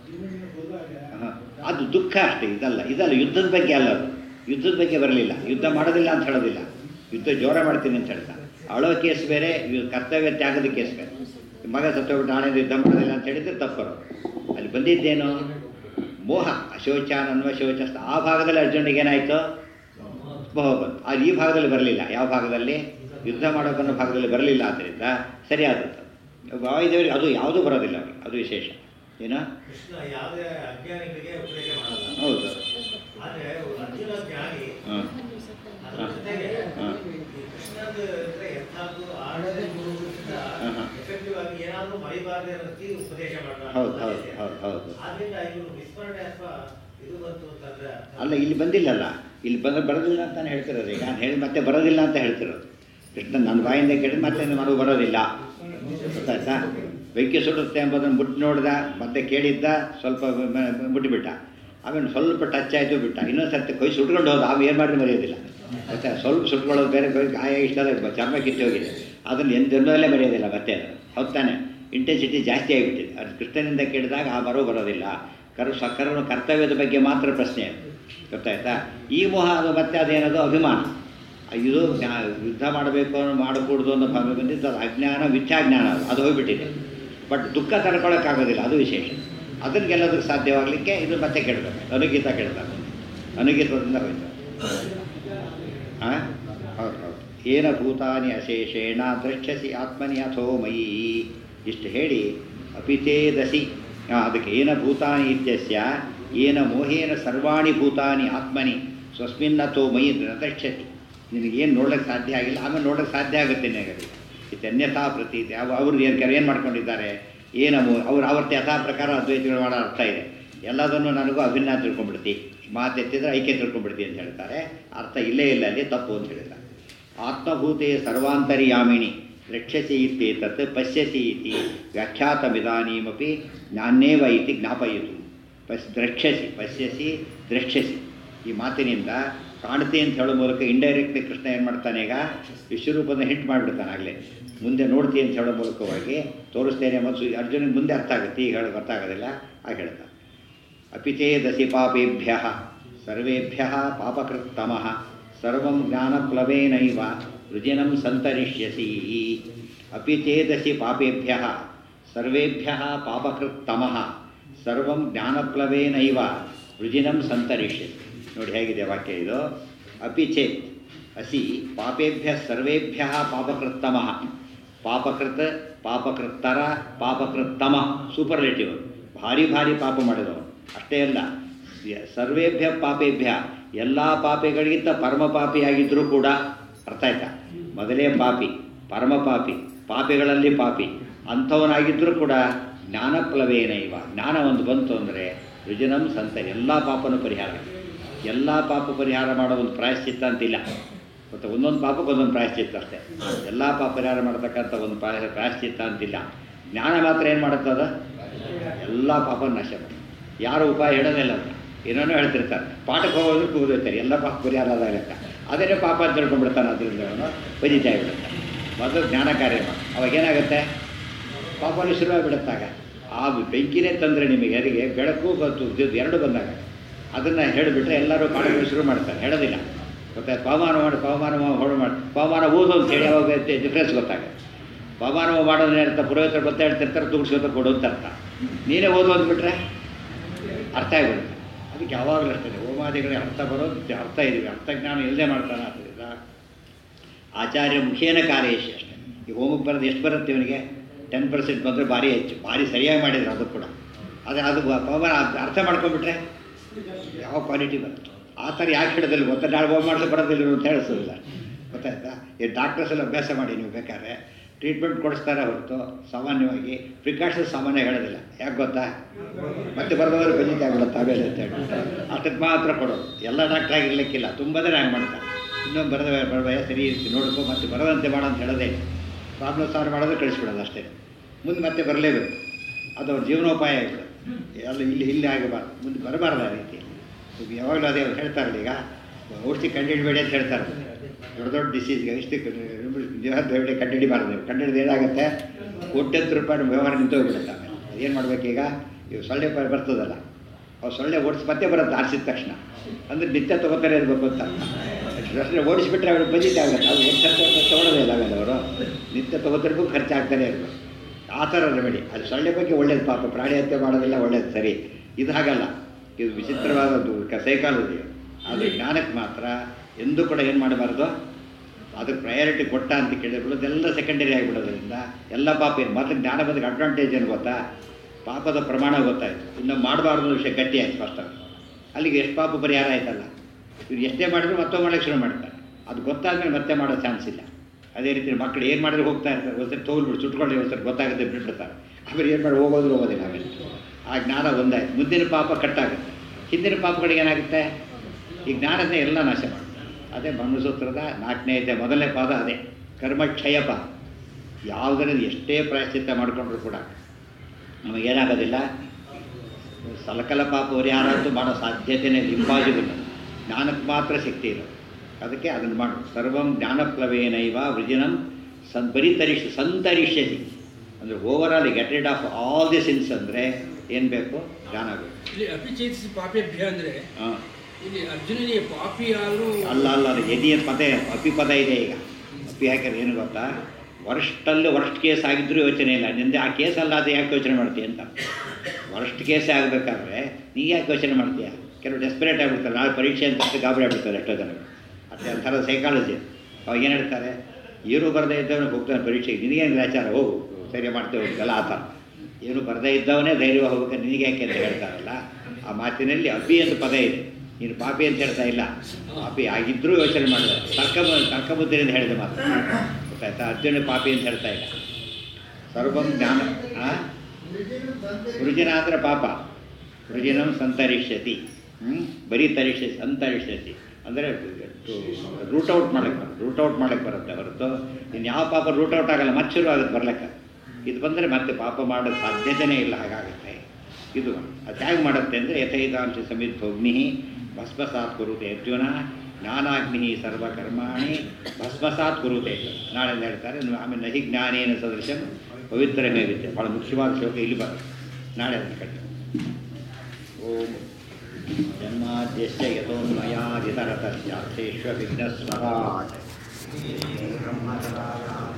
ಹಾಂ. ಅದು ದುಃಖ ಅಷ್ಟೇ ಇದಲ್ಲ ಇದಲ್ಲ ಯುದ್ಧದ ಬಗ್ಗೆ ಅಲ್ಲ ಅದು ಯುದ್ಧದ ಬಗ್ಗೆ ಬರಲಿಲ್ಲ ಯುದ್ಧ ಮಾಡೋದಿಲ್ಲ ಅಂತ ಹೇಳೋದಿಲ್ಲ ಯುದ್ಧ ಜೋರ ಮಾಡ್ತೀನಿ ಅಂತ ಹೇಳ್ತಾ ಅಳೋ ಕೇಸ್ ಬೇರೆ ಇವ್ ಕರ್ತವ್ಯ ತ್ಯಾಗದ ಕೇಸ್ ಬೇರೆ ಮಗ ಸತ್ತೋಗ್ಬಿಟ್ಟು ನಾಳೆ ಯುದ್ಧ ಮಾಡೋದಿಲ್ಲ ಅಂತ ಹೇಳಿದ್ರೆ ತಪ್ಪರು ಅಲ್ಲಿ ಬಂದಿದ್ದೇನು ಮೋಹ ಅಶೋಚ ನನ್ವಶೋಚ ಆ ಭಾಗದಲ್ಲಿ ಅರ್ಜುನಿಗೆ ಏನಾಯಿತು ಮೋಹ ಬಂತು ಅದು ಈ ಭಾಗದಲ್ಲಿ ಬರಲಿಲ್ಲ ಯಾವ ಭಾಗದಲ್ಲಿ ಯುದ್ಧ ಮಾಡೋಕ್ಕನ್ನೋ ಭಾಗದಲ್ಲಿ ಬರಲಿಲ್ಲ ಆದ್ದರಿಂದ ಸರಿ ಆದದ್ದು ವಾಯುದೇವರಿಗೆ ಅದು ಯಾವುದೂ ಬರೋದಿಲ್ಲ ಅವರಿಗೆ ಅದು ವಿಶೇಷ ಏನೋ ಕೃಷ್ಣ ಯಾವುದೇ ಅಜ್ಞಾನಿಗಳಿಗೆ ಉಪದೇಶ ಮಾಡಲ್ಲ ಹೌದು ಆದ್ರೆ ಅರ್ಜುನ ಜ್ಞಾನಿ ಹಾಂ ಅದ್ರ ಜೊತೆಗೆ ಹಾಂ ಈ ಕೃಷ್ಣದ ಹತ್ರ ಎಂಥದ್ದು ಆಡದೆ ಗುರುಗಳಿಂದ ಹಾ, ಹಾ. ಎಫೆಕ್ಟಿವ್ ಆಗಿ ಏನಾದ್ರೂ ಮರಿಬಾರದೆ ಅನ್ನೋ ರೀತಿ ಉಪದೇಶ ಮಾಡ್ತಾರೆ ಹೌದು ಹೌದು ಹೌದು ಹೌದು ಆದ್ರಿಂದ ಇವರು ವಿಸ್ಮರಣೆ ಅಥವಾ ಇದು ಬಂತು ಅಂತಂದ್ರೆ ಅರ್ಥ ಅಲ್ಲ ಇಲ್ಲಿ ಬಂದಿಲ್ಲಲ್ಲ ಇಲ್ಲಿ ಬಂದ ಬರೋದಿಲ್ಲ ಅಂತಾನೆ ಹೇಳ್ತಿರೋದು ಈಗ ನಾನು ಹೇಳಿ ಮತ್ತೆ ಬರೋದಿಲ್ಲ ಅಂತ ಹೇಳ್ತಿರೋದು ಕೃಷ್ಣ ನನ್ನ ಬಾಯಿಂದ ಕೇಳಿದ್ರೆ ಮತ್ತೆ ನನಗೆ ಬರೋದಿಲ್ಲ ಗೊತ್ತಾಯ್ತಾ ಬೆಂಕಿ ಸುಡುತ್ತೆ ಎಂಬುದನ್ನು ಮುಟ್ಟು ನೋಡ್ದ ಮತ್ತೆ ಕೇಳಿದ್ದ ಸ್ವಲ್ಪ ಮ- ಮ- ಮುಟ್ಟಿಬಿಟ್ಟ ಆಮೇಲೆ ಸ್ವಲ್ಪ ಟಚ್ ಆಯಿತು ಬಿಟ್ಟ ಇನ್ನೊಂದು ಸರ್ತಿ ಕೈ ಸುಟ್ಕೊಂಡು ಹೋದ ಆಮೇಲೆ ಏನು ಮಾಡಿದ್ರೆ ಮರೆಯೋದಿಲ್ಲ ಮತ್ತೆ ಸ್ವಲ್ಪ ಸುಟ್ಕೊಳ್ಳೋದು ಬೇರೆ ಕೈ ಗಾಯ ಇಷ್ಟಲ್ಲ ಬ- ಚರ್ಮ ಕಿತ್ತು ಹೋಗಿದೆ ಅದನ್ನು ಎಂದು ಜನ್ಮದಲ್ಲೇ ಮರೆಯೋದಿಲ್ಲ ಮತ್ತೆ ಅದು ಹೌದು ತಾನೆ ಇಂಟೆನ್ಸಿಟಿ ಜಾಸ್ತಿ ಆಗಿಬಿಟ್ಟಿದೆ ಅದು ಕೃಷ್ಣನಿಂದ ಕೇಳಿದಾಗ ಆ ಬರೋ ಬರೋದಿಲ್ಲ ಕರು ಸಕ್ಕರನು ಕರ್ತವ್ಯದ ಬಗ್ಗೆ ಮಾತ್ರ ಪ್ರಶ್ನೆ ಅದು ಗೊತ್ತಾಯ್ತಾ ಈ ಮೋಹ ಅದು ಮತ್ತೆ ಅದೇನದು ಅಭಿಮಾನ ಇದು ಜ್ಞಾ- ಯುದ್ಧ ಮಾಡಬೇಕು ಅನ್ನೋ ಮಾಡಕೂಡ್ದು ಅನ್ನೋ ಭಾವ ಬಂದಿದ್ದು ಅದು ಅಜ್ಞಾನ ಮಿಥ್ಯಾಜ್ಞಾನ ಅದು ಅದು ಹೋಗ್ಬಿಟ್ಟಿದೆ ಬಟ್ ದುಃಖ ತಡ್ಕೊಳ್ಳೋಕ್ಕಾಗೋದಿಲ್ಲ ಅದು ವಿಶೇಷ ಅದನ್ನು ಗೆಲ್ಲೋದಕ್ಕೆ ಸಾಧ್ಯವಾಗಲಿಕ್ಕೆ ಇದು ಮತ್ತೆ ಕೇಳಬೇಕು ಅನುಗೀತ ಕೇಳ್ತಾರೆ ಅನುಗೀತದಿಂದ ಹೋಯ್ತು ಹಾಂ ಹೌದು ಹೌದು ಏನ ಭೂತಾನಿ ಅಶೇಷೇಣ ದ್ರಕ್ಷ್ಯಸಿ ಆತ್ಮನಿ ಅಥೋ ಮಯಿ ಇಷ್ಟು ಹೇಳಿ ಅಪಿತೇದಸಿ ಆ, ಅದಕ್ಕೆ ಏನ ಭೂತಾನಿ ಇತ್ಯಸ್ಯ ಏನ ಮೋಹೇನ ಸರ್ವಾಣಿ ಭೂತಾನಿ ಆತ್ಮನಿ ಸ್ವಸ್ಮಿನ್ನಥೋ ಮಯಿ ದ್ರಕ್ಷ್ಯತಿ ನಿನಗೇನು ನೋಡ್ಲಿಕ್ಕೆ ಸಾಧ್ಯ ಆಗಿಲ್ಲ ಆಮೇಲೆ ನೋಡೋಕ್ಕೆ ಸಾಧ್ಯ ಆಗುತ್ತೆ ನಿನಗೆ ಇದು ಅನ್ಯಥಾ ಪ್ರತೀತಿ ಅವ ಅವ್ರು ಏನು ಏನು ಮಾಡ್ಕೊಂಡಿದ್ದಾರೆ ಏನ ಮೋ ಅವ್ರು ಅವತ್ತು ಯಥಾ ಪ್ರಕಾರ ಅದ್ವೈತಗಳು ಮಾಡೋ ಅರ್ಥ ಇದೆ ಎಲ್ಲದನ್ನು ನನಗೂ ಅಭಿನ್ನ ತಿಳ್ಕೊಂಡ್ಬಿಡ್ತಿ ಮಾತೆತ್ತಿದ್ರೆ ಐಕ್ಯ ತಿಳ್ಕೊಂಡ್ಬಿಡ್ತಿ ಅಂತ ಹೇಳ್ತಾರೆ ಅರ್ಥ ಇಲ್ಲೇ ಇಲ್ಲ ಅಲ್ಲಿ ತಪ್ಪು ಅಂತ ಹೇಳಿದ್ದಾರೆ ಆತ್ಮಭೂತೆ ಸರ್ವಾಂತರ್ಯಾಮಿಣಿ ರಕ್ಷಸಿ ಇತ್ಯೇತತ್ ಪಶ್ಯಸಿ ಇತಿ ವ್ಯಾಖ್ಯಾತಮಿದಾನೀಮಪಿ ಜ್ಞಾನೇವ ಇತಿ ಜ್ಞಾಪಯಿತು ಪಶ್ ದ್ರಕ್ಷ್ಯಸಿ ಪಶ್ಯಸಿ ದ್ರಕ್ಷ್ಯಸಿ ಈ ಮಾತಿನಿಂದ ಕಾಣುತ್ತೆ ಅಂತ ಹೇಳೋ ಮೂಲಕ ಇಂಡೈರೆಕ್ಟ್ಲಿ ಕೃಷ್ಣ ಏನು ಮಾಡ್ತಾನೆ ಈಗ ವಿಶ್ವರೂಪದ ಹಿಂಟ್ ಮಾಡಿಬಿಡ್ತಾನೆ ಆಗಲೇ ಮುಂದೆ ನೋಡ್ತೀನಿ ಅಂತ ಹೇಳೋ ಮೂಲಕವಾಗಿ ತೋರಿಸ್ತೇನೆ ಮತ್ತು ಅರ್ಜುನಿಗೆ ಮುಂದೆ ಅರ್ಥ ಆಗುತ್ತೆ ಈಗ ಹೇಳೋದು ಅರ್ಥ ಆಗೋದಿಲ್ಲ ಆಗ ಹೇಳ್ತಾನೆ ಅಪಿ ಚೇದಸಿ ಪಾಪೇಭ್ಯ ಸರ್ವೇಭ್ಯ ಪಾಪಕೃತ್ತಮಃ ಸರ್ವಂ ಜ್ಞಾನಪ್ಲವೇನೈವ ರುಜಿನಂ ಸಂತರಿಷ್ಯಸಿ ಅಪಿ ಚೇದಸಿ ಪಾಪೇಭ್ಯ ಸರ್ವೇಭ್ಯ ಪಾಪಕೃತ್ತಮಃ ಸರ್ವಂ ಜ್ಞಾನಪ್ಲವೇನೈವ ರುಜಿನಂ ಸಂತರಿಷ್ಯಸಿ ನೋಡಿ ಹೇಗಿದೆ ವಾಕ್ಯ ಇದು ಅಪಿ ಚೇತ್ ಅಸಿ ಪಾಪೇಭ್ಯ ಸರ್ವೇಭ್ಯ ಪಾಪಕೃತ್ತಮಃ ಪಾಪಕೃತ್ ಪಾಪಕೃತ್ತರ ಪಾಪಕೃತ್ತಮ ಸೂಪರ್ಲೇಟಿವ್ ಭಾರಿ ಭಾರಿ ಪಾಪ ಮಾಡಿದವನು ಅಷ್ಟೇ ಅಲ್ಲ ಯ- ಸರ್ವೇಭ್ಯ ಪಾಪೇಭ್ಯ ಎಲ್ಲ ಪಾಪಿಗಳಿಗಿಂತ ಪರಮ ಪಾಪಿಯಾಗಿದ್ದರೂ ಕೂಡ ಅರ್ಥ ಆಯ್ತಾ ಮೊದಲೇ ಪಾಪಿ ಪರಮ ಪಾಪಿ ಪಾಪಿಗಳಲ್ಲಿ ಪಾಪಿ ಅಂಥವನಾಗಿದ್ದರೂ ಕೂಡ ಜ್ಞಾನಪ್ಲವೇನ ಇವ ಜ್ಞಾನ ಒಂದು ಬಂತು ಅಂದರೆ ರುಜನಂ ಸಂತ ಎಲ್ಲ ಪಾಪನೂ ಪರಿಹಾರ ಎಲ್ಲ ಪಾಪ ಪರಿಹಾರ ಮಾಡೋ ಒಂದು ಪ್ರಾಯಶ್ಚಿತ್ತ ಅಂತಿಲ್ಲ ಮತ್ತು ಒಂದೊಂದು ಪಾಪಕ್ಕೆ ಒಂದೊಂದು ಪ್ರಾಯಶ್ಚಿತ್ತ ಅಷ್ಟೇ ಎಲ್ಲ ಪಾಪ ಪರಿಹಾರ ಮಾಡತಕ್ಕಂಥ ಒಂದು ಪ್ರಾಯ ಪ್ರಾಯಶ್ಚಿತ್ತ ಅಂತಿಲ್ಲ ಜ್ಞಾನ ಮಾತ್ರ ಏನು ಮಾಡುತ್ತದ ಎಲ್ಲ ಪಾಪ ನಾಶ ಮಾಡಿ ಯಾರು ಉಪಾಯ ಹೇಳೋದಿಲ್ಲ ಅವ್ರು ಏನೇನೋ ಹೇಳ್ತಿರ್ತಾರೆ ಪಾಠಕ್ಕೆ ಹೋಗೋದ್ರು ಕೂದಿರ್ತಾರೆ ಎಲ್ಲ ಪಾಪ ಪರಿಹಾರ ಆದ ಲೆಕ್ಕ ಅದೇನೇ ಪಾಪ ಅಂತ ತಿಳ್ಕೊಂಡ್ಬಿಡ್ತಾನೆ ಅದರಿಂದ ಅವನು ಬಜಿತಾ ಬಿಡುತ್ತೆ ಮೊದಲು ಜ್ಞಾನ ಕಾರ್ಯ ಮಾಡಿ ಅವಾಗ ಏನಾಗುತ್ತೆ ಪಾಪಲ್ಲಿ ಶುರುವಾಗಿಬಿಡುತ್ತಾಗ ಆ ಬೆಂಕಿನೇ ತಂದರೆ ನಿಮಗೆ ಯಾರಿಗೆ ಬೆಳಕು ಮತ್ತು ವಿದ್ಯುತ್ ಎರಡು ಬಂದಾಗ ಅದನ್ನು ಹೇಳಿಬಿಟ್ರೆ ಎಲ್ಲರೂ ಮಾಡೋಕ್ಕೆ ಶುರು ಮಾಡ್ತಾರೆ ಹೇಳೋದಿಲ್ಲ ಗೊತ್ತಾಯ್ತು ಪವಮಾನ ಮಾಡಿ ಪವಮಾನ ಹೊಡು ಮಾಡಿ ಪವಮಾನ ಓದು ಅಂತ ಹೇಳಿ ಅವಾಗ ಡಿಫ್ರೆನ್ಸ್ ಗೊತ್ತಾಗುತ್ತೆ ಪವಮಾನ ಮಾಡೋದು ಹೇಳ್ತಾ ಪುರೋಹಿತರು ಗೊತ್ತಾ ಹೇಳ್ತಿರ್ತಾರೆ ತುಗಿಸ್ಕೊತ ಕೊಡು ಅಂತ ಅರ್ಥ ನೀನೇ ಓದು ಅಂದ್ಬಿಟ್ರೆ ಅರ್ಥ ಆಗಿಬಿಡುತ್ತೆ ಅದಕ್ಕೆ ಯಾವಾಗಲೂ ಅಷ್ಟೇ ಹೋಮಾದಿಗಳಿಗೆ ಅರ್ಥ ಬರೋದು ಅರ್ಥ ಇದೀವಿ ಅರ್ಥಜ್ಞಾನ ಇಲ್ಲದೆ ಮಾಡ್ತಾನೆ ಆದ್ದರಿಂದ ಆಚಾರ್ಯ ಮುಖೇನ ಕಾರ್ಯೇಶಿ ಅಷ್ಟೇ ಈ ಹೋಮಕ್ಕೆ ಬರೋದು ಎಷ್ಟು ಬರುತ್ತೆ ಇವನಿಗೆ ಟೆನ್ ಪರ್ಸೆಂಟ್ ಬಂದರೆ ಭಾರಿ ಹೆಚ್ಚು ಭಾರಿ ಸರಿಯಾಗಿ ಮಾಡಿದ್ರು ಅದು ಕೂಡ ಆದರೆ ಅದು ಬ- ಪವಮಾನ ಅರ್ಥ ಮಾಡ್ಕೊಂಡ್ಬಿಟ್ರೆ ಯಾವ ಕ್ವಾಲಿಟಿ ಬರುತ್ತೆ ಆ ಥರ ಯಾಕೆ ಹಿಡಿದಿಲ್ಲ ಗೊತ್ತಾ ನಾಳೆ ಹೋಗಿ ಮಾಡಲು ಬರೋದಿಲ್ಲ ಅಂತ ಹೇಳಿಸೋದಿಲ್ಲ ಗೊತ್ತಾಯ್ತಾ ಈ ಡಾಕ್ಟರ್ಸ್ ಎಲ್ಲ ಅಭ್ಯಾಸ ಮಾಡಿ ನೀವು ಬೇಕಾದ್ರೆ ಟ್ರೀಟ್ಮೆಂಟ್ ಕೊಡಿಸ್ತಾರೆ ಹೊರತು ಸಾಮಾನ್ಯವಾಗಿ ಪ್ರಿಕಾಷನ್ಸ್ ಸಾಮಾನ್ಯ ಹೇಳೋದಿಲ್ಲ ಯಾಕೆ ಗೊತ್ತಾ ಮತ್ತೆ ಬರೆದವರು ಬೆಜಿತೆ ಆಗ್ಬಿಡುತ್ತೆ ಆಮೇಲೆ ಅಂತ ಹೇಳ್ಬಿಟ್ಟು ಅಷ್ಟಕ್ಕೆ ಮಾತ್ರ ಕೊಡೋದು ಎಲ್ಲ ಡಾಕ್ಟ್ರ್ ಆಗಿರ್ಲಿಕ್ಕಿಲ್ಲ ತುಂಬ ಜನ ಹಂಗೆ ಮಾಡ್ತಾರೆ ಇನ್ನೊಂದು ಬರದ ಬರಬಯ ಸರಿ ಇರ್ತಿ ನೋಡ್ಕೊ ಮತ್ತೆ ಬರದಂತೆ ಮಾಡೋ ಅಂತ ಹೇಳೋದೇ ಪ್ರಾಬ್ಲಮ್ ಸಾಲ್ವ್ ಮಾಡೋದು ಕಳಿಸ್ಬಿಡೋದು ಅಷ್ಟೇ ಮುಂದೆ ಮತ್ತೆ ಬರಲೇಬೇಕು ಅದು ಅವ್ರ ಜೀವನೋಪಾಯ ಆಗಿಬಿಡುತ್ತೆ ಎಲ್ಲ ಇಲ್ಲಿ ಇಲ್ಲಿ ಆಗಬಾರ್ದು ಮುಂದೆ ಬರಬಾರ್ದು ಆ ರೀತಿ ಈಗ ಯಾವಾಗಲೂ ಅದೇ ಅವ್ರು ಹೇಳ್ತಾರಲ್ಲ ಈಗ ಔಷಧಿ ಕಂಡುಹಿಡಬೇಡಿ ಅಂತ ಹೇಳ್ತಾರೆ ದೊಡ್ಡ ದೊಡ್ಡ ಡಿಸೀಸ್ಗೆ ಇಷ್ಟು ದೇವತೆ ಕಂಡುಹಿಡಿಬಾರ್ದು ನೀವು ಕಂಡುಹಿಡಿದು ಏನಾಗುತ್ತೆ ಕೋಟ್ಯಂತರ ರೂಪಾಯಿ ವ್ಯವಹಾರ ನಿಂತು ಹೋಗ್ಬಿಡುತ್ತೆ ಆಮೇಲೆ ಏನು ಮಾಡ್ಬೇಕೀಗ ಇವು ಸೊಳ್ಳೆ ಪ- ಬರ್ತದಲ್ಲ ಅವು ಸೊಳ್ಳೆ ಓಡಿಸಿ ಮತ್ತೆ ಬರುತ್ತೆ ಆರಿಸಿದ ತಕ್ಷಣ ಅಂದರೆ ನಿತ್ಯ ತೊಗೋತಾರೆ ಇರಬೇಕು ಅಂತ ಅಷ್ಟೇ ಓಡಿಸ್ಬಿಟ್ರೆ ಅವ್ರಿಗೆ ಬಜಿತೆ ಆಗುತ್ತೆ ಅವ್ರು ಒಂದು ಸರ್ತಿ ತೊಗೊಳೋದೇ ಇಲ್ಲ ಆಮೇಲೆ ಅವರು ನಿತ್ಯ ತೊಗೋತಿರ್ಬೇಕು ಖರ್ಚಾಗ್ತಾನೆ ಇರಬೇಕು ಆ ಥರ ರೆಮಿಡಿ ಅದು ಸೊಳ್ಳೆ ಬಗ್ಗೆ ಒಳ್ಳೇದು ಪಾಪ ಪ್ರಾಣಿ ಹತ್ಯೆ ಮಾಡೋದಿಲ್ಲ ಒಳ್ಳೇದು ಸರಿ ಇದು ಹಾಗಲ್ಲ ಇದು ವಿಚಿತ್ರವಾದದ್ದು ಸೈಕಾಲಜಿ ಆದರೆ ಜ್ಞಾನಕ್ಕೆ ಮಾತ್ರ ಎಂದೂ ಕೂಡ ಏನು ಮಾಡಬಾರ್ದು ಅದಕ್ಕೆ ಪ್ರಯಾರಿಟಿ ಕೊಟ್ಟ ಅಂತ ಕೇಳಿದ್ರು ಅದೆಲ್ಲ ಸೆಕೆಂಡರಿ ಆಗಿಬಿಡೋದ್ರಿಂದ ಎಲ್ಲ ಪಾಪ ಏನು ಮೊದಲು ಜ್ಞಾನ ಬಂದಕ್ಕೆ ಅಡ್ವಾಂಟೇಜ್ ಏನು ಗೊತ್ತಾ ಪಾಪದ ಪ್ರಮಾಣ ಗೊತ್ತಾಯಿತು ಇನ್ನು ಮಾಡಬಾರ್ದು ಅನ್ನೋ ವಿಷಯ ಗಟ್ಟಿ ಆಯ್ತು ಫಸ್ಟ್ ಅಲ್ಲಿಗೆ ಎಷ್ಟು ಪಾಪ ಪರಿಹಾರ ಆಯ್ತಲ್ಲ ಇವ್ರು ಎಷ್ಟೇ ಮಾಡಿದ್ರು ಮತ್ತೊಮ್ಮೆ ಮಾಡೋಕ್ಕೆ ಶುರು ಮಾಡ್ತಾರೆ ಅದು ಗೊತ್ತಾದ್ಮೇಲೆ ಮತ್ತೆ ಮಾಡೋ ಚಾನ್ಸ್ ಇಲ್ಲ ಅದೇ ರೀತಿ ಮಕ್ಕಳು ಏನು ಮಾಡಿದ್ರು ಹೋಗ್ತಾ ಇರ್ತಾರೆ ಒಂದ್ಸರಿ ತೊಗೊಳ್ಬಿಟ್ಟು ಸುಟ್ಕೊಂಡು ಒಂದ್ಸರಿ ಗೊತ್ತಾಗುತ್ತೆ ಬಿಟ್ಬಿಡ್ತಾರೆ ಆಮೇಲೆ ಏನು ಮಾಡಿ ಹೋಗೋದ್ರು ಹೋಗೋದಿಲ್ಲ ಆಮೇಲೆ ಆ ಜ್ಞಾನ ಒಂದಾಯ್ತು ಮುಂದಿನ ಪಾಪ ಕಟ್ಟಾಗುತ್ತೆ ಹಿಂದಿನ ಪಾಪಗಳಿಗೆ ಏನಾಗುತ್ತೆ ಈ ಜ್ಞಾನನೇ ಎಲ್ಲ ನಾಶ ಮಾಡುತ್ತೆ ಅದೇ ಬ್ರಹ್ಮಸೂತ್ರದ ನಾಲ್ಕನೇ ಇದೆ ಮೊದಲನೇ ಪಾದ ಅದೇ ಕರ್ಮಕ್ಷಯ ಪಾದ ಯಾವುದರಲ್ಲಿ ಎಷ್ಟೇ ಪ್ರಾಯಶ್ಚಿತ್ತ ಮಾಡಿಕೊಂಡ್ರು ಕೂಡ ನಮಗೇನಾಗೋದಿಲ್ಲ ಸಲಕಲ ಪಾಪ ಪರಿಹಾರ ಅಂತೂ ಮಾಡೋ ಸಾಧ್ಯತೆನೇ ಇಂಪಾಸಿಬಲ್ ಜ್ಞಾನಕ್ಕೆ ಮಾತ್ರ ಶಕ್ತಿ ಇರೋದು ಅದಕ್ಕೆ ಅದನ್ನು ಮಾಡು ಸರ್ವಂ ಜ್ಞಾನಪ್ಲವೇನೈವ ವೃಜಿನಂ ಸನ್ ಪರಿತರಿಷ್ ಸಂತರಿಷ್ಯತಿ ಅಂದರೆ over all get rid of all the sins ಅಂದರೆ ಏನು ಬೇಕು ಜ್ಞಾನ ಬೇಕು ಇಲ್ಲಿ ಅಪಿಚೇತಿಸಿ ಪಾಪೇಭ್ಯ ಅಂದ್ರೆ ಹಾಂ ಇಲ್ಲಿ ಅರ್ಜುನನಿಗೆ ಪಾಪಿ ಆದ್ರೂ ಅಲ್ಲ ಅಲ್ಲ ಅದು ಎದಿ ಅಂತ ಪದ ಅಪಿ ಪದ ಇದೆ ಈಗ ಅಪಿ ಹಾಕಿದ್ರೆ ಏನು ಗೊತ್ತಾ ವರ್ಸ್ಟಲ್ಲಿ ವರ್ಸ್ಟ್ ಕೇಸ್ ಆಗಿದ್ರೂ ಯೋಚನೆ ಇಲ್ಲ ನಿಂದೆ ಆ ಕೇಸ್ ಅಲ್ಲ ಅದು ಯಾಕೆ ಯೋಚನೆ ಮಾಡ್ತೀಯ ಅಂತ ವರ್ಸ್ಟ್ ಕೇಸೇ ಆಗಬೇಕಾದ್ರೆ ನೀ ಯಾಕೆ ಯೋಚನೆ ಮಾಡ್ತೀಯ ಕೆಲವು ಡೆಸ್ಪರೇಟ್ ಆಗಿಬಿಡ್ತಾರೆ ನಾಳೆ ಪರೀಕ್ಷೆ ಅಂತ ಅಷ್ಟು ಗಾಬರಿ ಆಗ್ಬಿಡ್ತಾರೆ ಎಷ್ಟೋ ಜನ ಅದೇ ಒಂಥರ ಸೈಕಾಲಜಿ ಅವಾಗ ಏನು ಹೇಳ್ತಾರೆ ಏನು ಬರದೇ ಇದ್ದವನಿಗೆ ಹೋಗ್ತಾನೆ ಪರೀಕ್ಷೆಗೆ ನಿನಗೇನು ಗ್ರಾಚಾರ ಹೋಗು ಸರಿ ಮಾಡ್ತೇವೆ ಹೋಗಲ್ಲ ಆ ಥರ ಏನು ಬರದೇ ಇದ್ದವನೇ ಧೈರ್ಯವಾಗಿ ಹೋಗ್ಬೇಕು ನಿನಗೆ ಯಾಕೆ ಅಂತ ಹೇಳ್ತಾರಲ್ಲ ಆ ಮಾತಿನಲ್ಲಿ ಅಪಿ ಅಂತ ಪದ ಇದೆ ನೀನು ಪಾಪಿ ಅಂತ ಹೇಳ್ತಾ ಇಲ್ಲ ಪಾಪಿ ಆಗಿದ್ದರೂ ಯೋಚನೆ ಮಾಡಿದ ತರ್ಕ ತರ್ಕಬುದ್ಧಿಯಿಂದ ಹೇಳಿದ ಮಾತು ಗೊತ್ತಾಯ್ತಾ ಅರ್ಜುನ ಪಾಪಿ ಅಂತ ಹೇಳ್ತಾ ಇಲ್ಲ ಸರ್ವಂ ಜ್ಞಾನ ಆ? ವೃಜಿನ ಅಂದರೆ ಪಾಪ ವೃಜಿನಂ ಸಂತರಿಷ್ಯತಿ ಹ್ಞೂ ಬರೀ ತರಿಷ್ಯ ಸಂತರಿಷ್ಯತಿ ಅಂದರೆ ರೂಟ್ ಔಟ್ ಮಾಡಕ್ಕೆ ಬರುತ್ತೆ ರೂಟ್ ಔಟ್ ಮಾಡಕ್ಕೆ ಬರುತ್ತೆ ಹೊರತು ಇನ್ನು ಯಾವ ಪಾಪ ರೂಟ್ ಔಟ್ ಆಗಲ್ಲ ಮತ್ತೆ ಶುರು ಆಗುತ್ತೆ ಬರ್ಲಿಕ್ಕೆ ಇದು ಬಂದರೆ ಮತ್ತೆ ಪಾಪ ಮಾಡೋ ಸಾಧ್ಯತೆಯೇ ಇಲ್ಲ ಹಾಗಾಗುತ್ತೆ ಇದು ಅದು ಹೇಗೆ ಮಾಡುತ್ತೆ ಅಂದರೆ ಯಥೈತಾಂಶ ಸಮಿದ್ಧೋಗ್ನಿ ಭಸ್ಮಸಾತ್ ಕುರುತೆ ಅರ್ಜುನ ಜ್ಞಾನಾಗ್ನಿ ಸರ್ವಕರ್ಮಾಣಿ ಭಸ್ಮಸಾತ್ ಕುರುತೆ ನಾಳೆ ಹೇಳ್ತಾರೆ ನೀವು ಆಮೇಲೆ ನಹಿ ಜ್ಞಾನೇನ ಸದೃಶಂ ಪವಿತ್ರಮೇ ವಿದ್ಯೆ ಭಾಳ ಮುಖ್ಯವಾದ ಶ್ಲೋಕ ಇಲ್ಲಿ ಬರುತ್ತೆ ನಾಳೆ ಅದನ್ನು ಕಟ್ಟಿ ಓಂ ಜನ್ಮಾದ್ಯಶ್ಚ ಯಥೋನ್ಮಯಾದಿತರತಶ್ಚಾರ್ಥೇಶ್ವ ವಿಘ್ನಸ್ವರಾಟ್ ಬ್ರಹ್ಮತರಾಯ